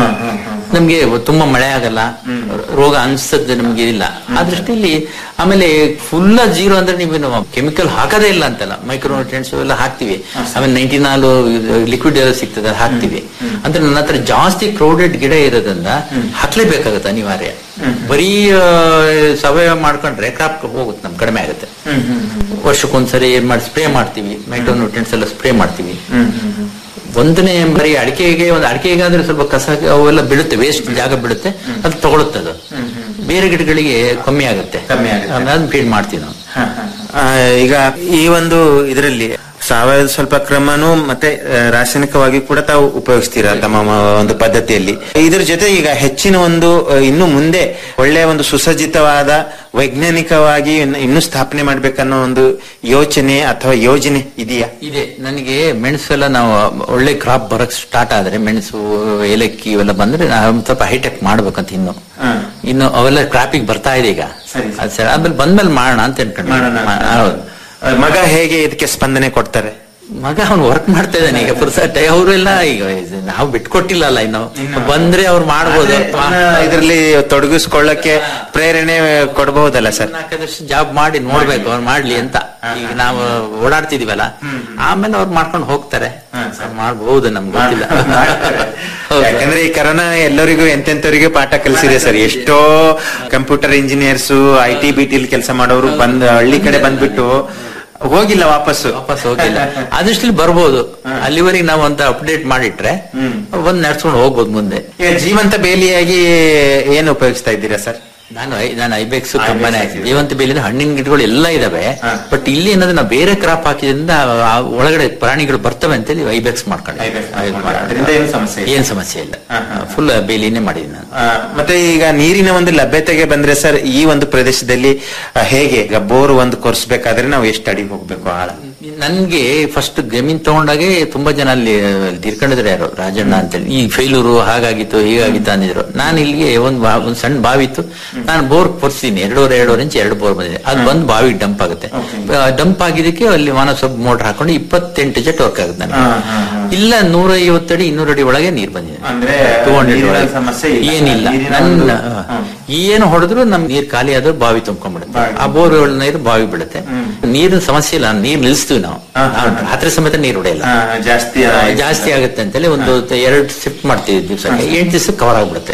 ನಮ್ಗೆ ತುಂಬಾ ಮಳೆ ಆಗಲ್ಲ ರೋಗ ಅನ್ಸದ್ ನಮ್ಗೆ ಇಲ್ಲ ಆ ದೃಷ್ಟಿಯಲ್ಲಿ ಆಮೇಲೆ ಫುಲ್ ಜೀರೋ ಅಂದ್ರೆ ನೀವೇನು ಕೆಮಿಕಲ್ ಹಾಕದೇ ಇಲ್ಲ ಅಂತಲ್ಲ ಮೈಕ್ರೋ ನ್ಯೂಟ್ರಿಯೆಂಟ್ಸ್ ಎಲ್ಲ ಹಾಕ್ತಿವಿ ಆಮೇಲೆ ನೈಂಟಿನಾಲು ಲಿಕ್ವಿಡ್ ಎಲ್ಲ ಸಿಗ್ತದೆ ಅದ್ ಹಾಕ್ತಿವಿ ಅಂದ್ರೆ ನನ್ನ ಹತ್ರ ಜಾಸ್ತಿ ಕ್ರೌಡೆಡ್ ಗಿಡ ಇರೋದ್ರಿಂದ ಹಾಕ್ಲೇಬೇಕಾಗತ್ತೆ ಅನಿವಾರ್ಯ ಬರೀ ಆ, ಸಾವಯವ ಮಾಡ್ಕೊಂಡ್ರೆ ಕ್ರಾಪ್ ಹೋಗುತ್ತೆ ನಮ್ ಕಡಿಮೆ ಆಗುತ್ತೆ ವರ್ಷಕ್ಕೊಂದ್ಸರಿ ಏನ್ ಮಾಡಿ ಸ್ಪ್ರೇ ಮಾಡ್ತೀವಿ ಮೈಕ್ರೋ ನ್ಯೂಟ್ರಿಯೆಂಟ್ಸ್ ಎಲ್ಲ ಸ್ಪ್ರೇ ಮಾಡ್ತೀವಿ ಒಂದನೇ ಬರೀ ಅಡಿಕೆಗೆ ಒಂದು ಅಡಿಕೆಗಾದ್ರೆ ಸ್ವಲ್ಪ ಕಸ ಅವೆಲ್ಲ ಬೀಳುತ್ತೆ ವೇಸ್ಟ್ ಜಾಗ ಬೀಳುತ್ತೆ ಅದು ತಗೊಳುತ್ತೆ ಅದು ಬೇರೆ ಗಿಡಗಳಿಗೆ ಕಮ್ಮಿ ಆಗುತ್ತೆ ಕಮ್ಮಿ ಆಗುತ್ತೆ. ಅದನ್ನ ಫೀಡ್ ಮಾಡ್ತೀವಿ ನಾವು ಆ, ಈಗ ಈ ಒಂದು ಇದರಲ್ಲಿ ಸಾವಯವ ಸ್ವಲ್ಪ ಕ್ರಮನೂ ಮತ್ತೆ ಆ, ರಾಸಾಯನಿಕವಾಗಿ ಕೂಡ ತಾವು ಉಪಯೋಗಿಸ್ತೀರಾ ತಮ್ಮ ಮ- ಒಂದು ಪದ್ಧತಿಯಲ್ಲಿ ಇದ್ರ ಜೊತೆ ಈಗ ಹೆಚ್ಚಿನ ಒಂದು ಆ, ಇನ್ನು ಮುಂದೆ ಒಳ್ಳೆಯ ಒಂದು ಸುಸಜ್ಜಿತವಾದ ವೈಜ್ಞಾನಿಕವಾಗಿ ಇನ್ನು- ಇನ್ನೂ ಸ್ಥಾಪನೆ ಮಾಡ್ಬೇಕನ್ನೋ ಒಂದು ಯೋಚನೆ ಅಥವಾ ಯೋಜನೆ ಇದೆಯಾ ಇದೆ ನನಗೆ ಮೆಣಸು ಎಲ್ಲ ನಾವು ಒಳ್ಳೆ ಕ್ರಾಪ್ ಬರಕ್ ಸ್ಟಾರ್ಟ್ ಆದ್ರೆ ಮೆಣಸು ಏಲಕ್ಕಿ ಇವೆಲ್ಲ ಬಂದ್ರೆ ನಾವು ಸ್ವಲ್ಪ ಹೈಟೆಕ್ ಮಾಡ್ಬೇಕಂತ ಇನ್ನು ಇನ್ನು ಅವೆಲ್ಲ ಕ್ರಾಪಿಗೆ ಬರ್ತಾ ಇದೆ ಈಗ ಸರಿ, ಅದ್ ಸರಿ ಆದ್ಮೇಲೆ ಬಂದ್ಮೇಲೆ ಮಾಡೋಣ ಅಂತ ಅನ್ಕೊಂಡು ಮಾಡೋಣ ಅಂತ. ಹೌದು ಆ, ಮಗ ಹೇಗೆ ಇದಕ್ಕೆ ಸ್ಪಂದನೆ ಕೊಡ್ತಾರೆ ಮಗ ಅವ್ನು ವರ್ಕ್ ಮಾಡ್ತಾ ಇದ್ದಾನೆ ಈಗ ಪುರ್ಸಟ್ ಅವರೆಲ್ಲ ಈಗ ಇದು ನಾವು ಬಿಟ್ಕೊಟ್ಟಿಲ್ಲ ಅಲ್ಲ ಇನ್ನು ಬಂದ್ರೆ ಅವ್ರು ಮಾಡ್ಬೋದು ಇದರಲ್ಲಿ ತೊಡಗಿಸ್ಕೊಳ್ಳಕ್ಕೆ ಪ್ರೇರಣೆ ಕೊಡಬಹುದಲ್ಲ ಸರ್ ನಾಲ್ಕೈದಷ್ಟು ಜಾಬ್ ಮಾಡಿ ನೋಡ್ಬೇಕು ಅವ್ರು ಮಾಡ್ಲಿ ಅಂತ ಈಗ ನಾವು ಓಡಾಡ್ತಿದೀವಲ್ಲ ಆಮೇಲೆ ಅವ್ರು ಮಾಡ್ಕೊಂಡು ಹೋಗ್ತಾರೆ ಮಾಡ್ಬಹುದು ನಮ್ಗೆ ಗೊತ್ತಿಲ್ಲ ಹೌದು. ಯಾಕಂದ್ರೆ ಈ ಕರೋನಾ ಎಲ್ಲರಿಗೂ ಎಂತೆಂತವರಿಗೂ ಪಾಠ ಕಲಿಸಿದೆ ಸರ್ ಎಷ್ಟೋ computer engineers I T B ಟಿಲ್ ಕೆಲಸ ಮಾಡೋರು ಬಂದ್ ಹಳ್ಳಿ ಕಡೆ ಬಂದ್ಬಿಟ್ಟು ಹೋಗಿಲ್ಲ ವಾಪಸ್ಸು ವಾಪಸ್ ಹೋಗಿಲ್ಲ ಆದಷ್ಟು ಬರ್ಬೋದು ಅಲ್ಲಿವರೆಗೆ ನಾವು ಅಂತ ಅಪ್ಡೇಟ್ ಮಾಡಿಟ್ರೆ ಬಂದ್ ನಡ್ಸ್ಕೊಂಡು ಹೋಗ್ಬೋದು ಮುಂದೆ ಈಗ ಜೀವಂತ ಬೇಲಿಯಾಗಿ ಏನು ಉಪಯೋಗಿಸ್ತಾ ಇದ್ದೀರಾ ಸರ್ ನಾನು ಐ- ನಾನು ಐಬೆಕ್ಸ್ ಕಂಬನೇ ಜೀವಂತ ಬೇಲಿನ ಹಣ್ಣಿನ ಗಿಡಗಳು ಎಲ್ಲ ಇದಾವೆ ಬಟ್ ಇಲ್ಲಿ ಏನಂದ್ರೆ ನಾವು ಬೇರೆ ಕ್ರಾಪ್ ಹಾಕಿದ್ರಿಂದ ಆ ಒಳಗಡೆ ಪ್ರಾಣಿಗಳು ಬರ್ತವೆ ಅಂತೇಳಿ ಐಬೆಕ್ಸ್ ಮಾಡ್ಕೊಂಡು ಅದರಿಂದ ಏನು ಸಮಸ್ಯೆ ಇಲ್ಲ. ಏನ್ ಸಮಸ್ಯೆ ಇಲ್ಲ ಫುಲ್ ಬೇಲಿನೇ ಮಾಡಿದ್ದೀನಿ ನಾನು ಆ, ಮತ್ತೆ ಈಗ ನೀರಿನ ಒಂದು ಲಭ್ಯತೆಗೆ ಬಂದ್ರೆ ಸರ್ ಈ ಒಂದು ಪ್ರದೇಶದಲ್ಲಿ ಆ, ಹೇಗೆ ಈಗ ಬೋರ್ ಒಂದು ಕೊರ್ಸ್ಬೇಕಾದ್ರೆ ನಾವು ಎಷ್ಟು ಅಡಿ ಹೋಗ್ಬೇಕು ಆಳ ನನ್ಗೆ ಫಸ್ಟ್ ಜಮೀನ್ ತಗೊಂಡಾಗೆ ತುಂಬಾ ಜನ ಅಲ್ಲಿ ತೀರ್ಕೊಂಡಿದ್ರು ಯಾರು ರಾಜಣ್ಣ ಅಂತೇಳಿ ಈ ಫೇಲೂರು ಹಾಗಾಗಿತ್ತು ಹೀಗಾಗಿತ್ತು ಅಂದಿದ್ರು ನಾನು ಇಲ್ಲಿಗೆ ಒಂದ್ ಬಾ- ಒಂದ್ ಸಣ್ಣ ಬಾವಿ ಇತ್ತು ನಾನು ಬೋರ್ ಕೊರ್ಸಿದ್ದೀನಿ ಎರಡೂವರೆ ಎರಡೂವರೆ ಇಂಚ್ ಎರಡು ಬೋರ್ ಬಂದಿದೆ ಅದು ಬಂದು ಬಾವಿ ಡಂಪ್ ಆಗುತ್ತೆ ಡಂಪ್ ಆಗಿದ್ದಕ್ಕೆ ಅಲ್ಲಿ ಮಾನ ಸಬ್ ಮೋಟರ್ ಹಾಕೊಂಡು ಇಪ್ಪತ್ತೆಂಟು ಜೆಟ್ ವರ್ಕ್ ಆಗುತ್ತೆ ನನಗೆ ಇಲ್ಲ ನೂರ ಐವತ್ತಡಿ ಇನ್ನೂರು ಅಡಿ ಒಳಗೆ ನೀರ್ ಬಂದಿದೆ ಅಂದ್ರೆ ಟೂ ಹಂಡ್ರೆಡ್ ನೀರಿನ ಒಳಗೆ ಸಮಸ್ಯೆ ಇಲ್ಲ. ಏನಿಲ್ಲ ನೀರಿನ ನನ್ನ ಒಂದು- ಏನು ಹೊಡೆದ್ರು ನಮ್ ನೀರ್ ಖಾಲಿ ಆದ್ರೂ ಬಾವಿ ತುಂಬ್ಕೊಂಡ್ಬಿಡುತ್ತೆ ಆ ಬೋರ್ ನೀರು ಬಾವಿ ಬೀಳುತ್ತೆ ನೀರಿನ ಸಮಸ್ಯೆ ಇಲ್ಲ ನೀರ್ ನಿಲ್ಲಿಸ್ತೀವಿ ನಾವು ನಾವು ರಾತ್ರಿ ಸಮೇತ ನೀರು ಹೊಡೆಯಲ್ಲ ಆ, ಜಾಸ್ತಿ ಜಾಸ್ತಿ ಆಗುತ್ತೆ ಅಂತೇಳಿ ಒಂದು ಎರಡು ಶಿಫ್ಟ್ ಮಾಡ್ತೀವಿ ದಿವಸಕ್ಕೆ ಎಂಟು ದಿವಸಕ್ಕೆ ಕವರ್ ಆಗ್ಬಿಡುತ್ತೆ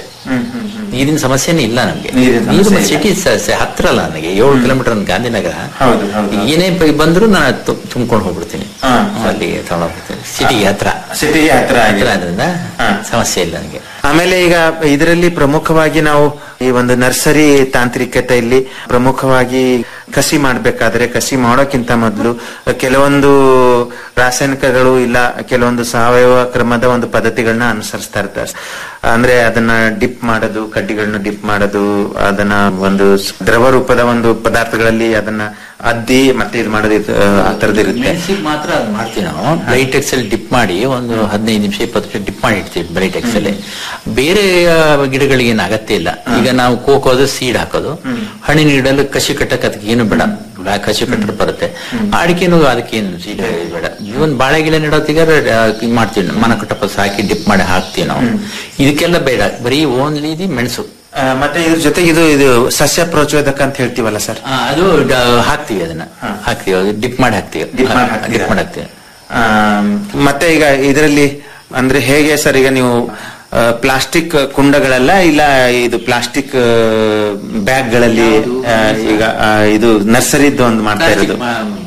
ನೀರಿನ ಸಮಸ್ಯೆನೇ ಇಲ್ಲ ನಮ್ಗೆ ನೀರಿನ ನೀರು ಸಮಸ್ಯೆ ಸಿಟಿ ಹತ್ರ ಅಲ್ಲ ನನಗೆ ಏಳು ಕಿಲೋಮೀಟರ್ ಗಾಂಧಿನಗರ ಹೌದು, ಹೌದು. ಏನೇ ಬ- ಬಂದ್ರು ನಾನು ತು- ತುಂಬ್ಕೊಂಡು ಹೋಗ್ಬಿಡ್ತೀನಿ ಹಾ. ಅಲ್ಲಿ ತಗೊಂಡೋಗ್ಬಿಡ್ತೀನಿ ಸಿಟಿಗೆ ಹತ್ರ ಸಿಟಿಗೆ ಹತ್ರ ಹತ್ರ ಆಗಿದೆ ಆದ್ರಿಂದ ಹಾ. ಸಮಸ್ಯೆ ಇಲ್ಲ ನನಗೆ ಆಮೇಲೆ ಈಗ ಇದರಲ್ಲಿ ಪ್ರಮುಖವಾಗಿ ನಾವು ಈ ಒಂದು ನರ್ಸರಿ ತಾಂತ್ರಿಕತೆಯಲ್ಲಿ ಪ್ರಮುಖವಾಗಿ ಕಸಿ ಮಾಡ್ಬೇಕಾದ್ರೆ ಕಸಿ ಮಾಡೋಕ್ಕಿಂತ ಮೊದಲು ಕೆಲವೊಂದು ರಾಸಾಯನಿಕಗಳು ಇಲ್ಲ ಕೆಲವೊಂದು ಸಾವಯವ ಕ್ರಮದ ಒಂದು ಪದ್ಧತಿಗಳನ್ನ ಅನುಸರಿಸ್ತಾ ಇರ್ತಾರೆ ಅಂದ್ರೆ ಅದನ್ನ ಡಿಪ್ ಮಾಡೋದು ಕಡ್ಡಿಗಳನ್ನ ಡಿಪ್ ಮಾಡೋದು ಅದನ್ನ ಒಂದು ದ್ರವ ರೂಪದ ಒಂದು ಪದಾರ್ಥಗಳಲ್ಲಿ ಅದನ್ನ ಅದ್ದಿ ಮತ್ತೆ ಇದು ಮಾಡೋದು ಇದು, ಆ ತರದಿರುತ್ತೆ ಮೆಣಸಿಗೆ ಮಾತ್ರ ಅದ್ ಮಾಡ್ತೀವಿ ನಾವು ಬ್ರೈಟೆಕ್ಸ್ ಅಲ್ಲಿ ಡಿಪ್ ಮಾಡಿ ಒಂದು ಹದಿನೈದು ನಿಮಿಷ ಇಪ್ಪತ್ತು ನಿಮಿಷ ಡಿಪ್ ಮಾಡಿ ಇಡ್ತೀವಿ ಬ್ರೈಟೆಕ್ಸ್ ಅಲ್ಲಿ ಬೇರೆ ಆ, ಗಿಡಗಳಿಗೆ ಏನು ಅಗತ್ಯ ಇಲ್ಲ ಈಗ ನಾವು ಕೋಕೋ ಅದು ಸೀಡ್ ಹಾಕೋದು ಹಣ್ಣಿನ ಗಿಡಲ್ಲಿ ಕಸಿ ಕಟ್ಟಕ್ಕೆ ಅದಕ್ಕೆ ಏನು ಬೇಡ ಬ್ಲಾ- ಕಸಿ ಕಟ್ಟರ್ ಬರುತ್ತೆ ಅಡಿಕೆನೂ ಅದಕ್ಕೆ ಏನು ಸೀಡ್ ಬೇಡ ಇವನ್ ಬಾಳೆ ಗಿಡ ನೆಡೋತಿಗ ಇದು ಮಾಡ್ತೀವಿ ಮನ ಕಟ್ಟಪ್ಪ ಹಾಕಿ ಡಿಪ್ ಮಾಡಿ ಹಾಕ್ತೀವಿ ನಾವು ಇದಕ್ಕೆಲ್ಲ ಬೇಡ ಬರೀ ಓನ್ಲಿ ಇದು ಮೆಣಸು ಆ, ಮತ್ತೆ ಇದ್ರ ಜೊತೆಗೆ ಇದು ಇದು ಸಸ್ಯ ಪ್ರಚೋದಕ ಅಂತ ಹೇಳ್ತೀವಲ್ಲ ಸರ್ ಆ, ಅದು ಡ- ಹಾಕ್ತೀವಿ ಅದನ್ನ ಹಾಕ್ತೀವಿ ಡಿಪ್ ಮಾಡಿ ಹಾಕ್ತೀವಿ Dip ಮಾಡಿ ಹಾಕ್ತೀರಾ? ಡಿಪ್ ಮಾಡಿ ಹಾಕ್ತೀವಿ ಆ, ಮತ್ತೆ ಈಗ ಇದರಲ್ಲಿ ಅಂದ್ರೆ ಹೇಗೆ ಸರ್ ಈಗ ನೀವು ಪ್ಲಾಸ್ಟಿಕ್ ಕುಂಡಗಳೆಲ್ಲ ಇಲ್ಲ ಇದು ಪ್ಲಾಸ್ಟಿಕ್ ಬ್ಯಾಗ್ಗಳಲ್ಲಿ ಈಗ ಆ, ಇದು ನರ್ಸರಿದ್ದು ಒಂದು ಮಾಡ್ತಾ ಇರೋದು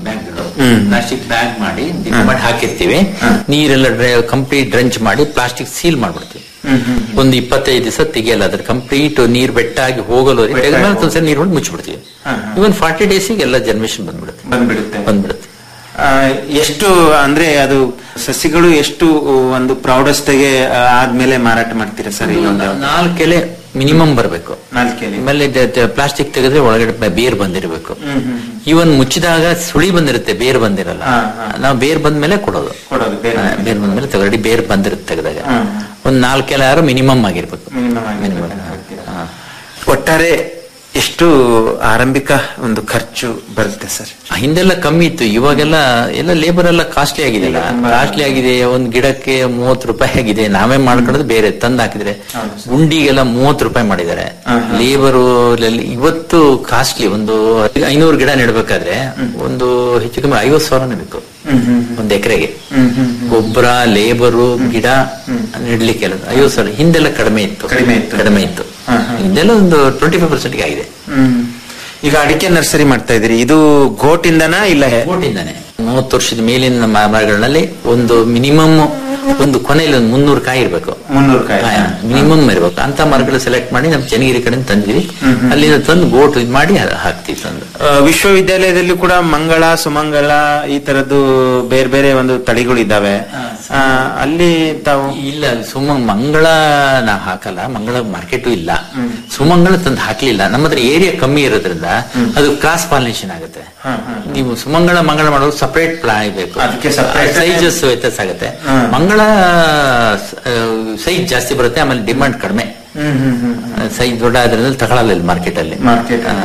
ಹ್ಮ್. ಪ್ಲಾಸ್ಟಿಕ್ ಬ್ಯಾಗ್ ಮಾಡಿ dip ಮಾಡಿ ಹಾಕಿರ್ತೀವಿ ನೀರೆಲ್ಲ ಕಂಪ್ಲೀಟ್ ಡ್ರಂಚ್ ಮಾಡಿ ಪ್ಲಾಸ್ಟಿಕ್ ಸೀಲ್ ಮಾಡ್ಬಿಡ್ತೀವಿ ಒಂದು ಇಪ್ಪತ್ತೈದು ದಿವಸ ತೆಗಿಯಲ್ಲ ಅದ್ರ ಕಂಪ್ಲೀಟ್ ನೀರ್ ಬೆಟ್ಟಾಗಿ ಹೋಗಲು ತೆಗೆದ್ಮೇಲೆ ಒಂದ್ಸಲ ನೀರು ಹೊಂದು ಮುಚ್ಚಿಬಿಡ್ತೀವಿ ಇವನ್ ಫಾರ್ಟಿ ಡೇಸಿಗೆ ಎಲ್ಲ ಜನ್ರೇಷನ್ ಬಂದ್ಬಿಡುತ್ತೆ ಬಂದ್ಬಿಡುತ್ತೆ ಬಂದ್ಬಿಡುತ್ತೆ ಆ, ಎಷ್ಟು ಅಂದ್ರೆ ಅದು ಸಸಿಗಳು ಎಷ್ಟು ಒಂದು ಪ್ರೌಢಸ್ಥೆಗೆ ಆ, ಆದ್ಮೇಲೆ ಮಾರಾಟ ಮಾಡ್ತೀರಾ ಸರ್ ಈ ಒಂದು ನಾಲ್ಕು ಎಲೆ ಮಿನಿಮಮ್ ಬರಬೇಕು ನಾಲ್ಕೇಲಿ ಆಮೇಲೆ ಪ್ಲಾಸ್ಟಿಕ್ ತೆಗೆದ್ರೆ ಒಳಗಡೆ ಬ- ಬೇರ್ ಬಂದಿರಬೇಕು ಇವನ್ ಮುಚ್ಚಿದಾಗ ಸುಳಿ ಬಂದಿರುತ್ತೆ ಬೇರ್ ಬಂದಿರಲ್ಲ ಹಾ, ಹಾ. ನಾವು ಬೇರ್ ಬಂದ್ಮೇಲೆ ಕೊಡೋದು ಕೊಡೋದು ಬೇರೆ ಹಾ, ಬೇರ್ ಬಂದ್ಮೇಲೆ ತಗೊಳ್ಳಿ ಬೇರ್ ಬಂದಿರುತ್ತೆ ತೆಗೆದಾಗ ಒಂದ್ ನಾಲ್ಕೆಲ್ಲ ಯಾರು ಮಿನಿಮಮ್ ಆಗಿರ್ಬೇಕು Minimum ಆಗಿರ್ಬೇಕು. ಮಿನಿಮಮ್ ಹಾ. ಒಟ್ಟಾರೆ ಎಷ್ಟು ಆರಂಭಿಕ ಒಂದು ಖರ್ಚು ಬರುತ್ತೆ ಸರ್ ಹಿಂದೆಲ್ಲ ಕಮ್ಮಿ ಇತ್ತು ಇವಾಗೆಲ್ಲ ಎಲ್ಲ ಲೇಬರ್ ಎಲ್ಲ ಕಾಸ್ಟ್ಲಿ ಆಗಿದೆ ಕಾಸ್ಟ್ಲಿ ಆಗಿದೆ ಒಂದ್ ಗಿಡಕ್ಕೆ ಮೂವತ್ತು ರೂಪಾಯಿ ಆಗಿದೆ ನಾವೇ ಮಾಡ್ಕೊಳ್ಳೋದು ಬೇರೆ ತಂದ್ ಹಾಕಿದ್ರೆ ಗುಂಡಿಗೆಲ್ಲ ಮೂವತ್ತು ರೂಪಾಯಿ ಮಾಡಿದ್ದಾರೆ ಲೇಬರು ಇವತ್ತು ಕಾಸ್ಟ್ಲಿ ಒಂದು ಐನೂರು ಗಿಡ ನೆಡ್ಬೇಕಾದ್ರೆ ಒಂದು ಹೆಚ್ಚು ಕಮ್ಮಿ ಐವತ್ತು ಸಾವಿರನೇ ಬೇಕು ಒಂದ್ ಎಕರೆಗೆ ಗೊಬ್ಬರ ಲೇಬರು ಗಿಡ ನೆಡ್ಲಿಕ್ಕೆಲ್ಲ ಐವತ್ತು ಸಾವಿರ ಹಿಂದೆಲ್ಲ ಕಡಿಮೆ ಇತ್ತು ಕಡಿಮೆ ಇತ್ತು. ಕಡಿಮೆ ಇತ್ತು ಹಿಂದೆಲ್ಲ ಒಂದು ಟ್ವೆಂಟಿ ಫೈವ್ ಪರ್ಸೆಂಟ್ಗೆ ಆಗಿದೆ ಈಗ ಅಡಿಕೆ ನರ್ಸರಿ ಮಾಡ್ತಾ ಇದ್ದೀರಿ ಇದು ಗೋಟಿಂದನಾ ಇಲ್ಲ ಹೇ- ಕೋಟಿಂದಾನೆ ಮೂವತ್ತು ವರ್ಷದ ಮೇಲಿನ ಮ- ಮರಗಳಲ್ಲಿ ಒಂದು ಮಿನಿಮಮ್ ಒಂದು ಕೊನೆಯಲ್ಲಿ ಒಂದು ಮುನ್ನೂರು ಕಾಯಿ ಇರಬೇಕು ಮುನ್ನೂರು ಕಾಯಿ ಮಿನಿಮಮ್ ಇರ್ಬೇಕು ಅಂತ ಮರಗಳು ಸೆಲೆಕ್ಟ್ ಮಾಡಿ ನಮ್ ಚನ್ನಗಿರಿ ಕಡೆ ತಂದಿರಿ ಅಲ್ಲಿಂದ ತಂದು ಗೋಟ್ ಇದ್ ಮಾಡಿ ಹ- ಹಾಕ್ತಿವಿ ತಂದು ಆ, ವಿಶ್ವವಿದ್ಯಾಲಯದಲ್ಲಿ ಕೂಡ ಮಂಗಳ ಸುಮಂಗಳ ಈ ತರದ್ದು ಬೇರೆ ಬೇರೆ ಒಂದು ತಳಿಗಳು ಇದ್ದಾವೆ ಆ, ಅಲ್ಲಿ ತಾವು ಇಲ್ಲ ಸುಮ ಮಂಗಳ ನಾ ಹಾಕಲ್ಲ ಮಂಗಳ ಮಾರ್ಕೆಟು ಇಲ್ಲ ಸುಮಂಗಳ ತಂದು ಹಾಕ್ಲಿಲ್ಲ ನಮ್ಮ ಹತ್ರ ಏರಿಯಾ ಕಮ್ಮಿ ಇರೋದ್ರಿಂದ ಅದು ಕ್ರಾಸ್ ಪಾಲಿನೇಷನ್ ಆಗುತ್ತೆ ನೀವು ಸುಮಂಗಳ ಮಂಗಳ ಮಾಡೋದು ಸಪರೇಟ್ ಪ್ಲಾನ್ ಬೇಕು ಅದಕ್ಕೆ separate ಸೈಜಸ್ ವ್ಯತ್ಯಾಸ ಆಗುತ್ತೆ ಮಂಗಳ ಸೈಜ್ ಜಾಸ್ತಿ ಬರುತ್ತೆ ಆಮೇಲೆ ಡಿಮಾಂಡ್ ಕಡಿಮೆ ಸೈಜ್ ದೊಡ್ಡ ಆದ್ರಿಂದ ತಗೊಳಲ್ಲ ಇಲ್ಲಿ ಮಾರ್ಕೆಟ್ ಅಲ್ಲಿ Market ಆ,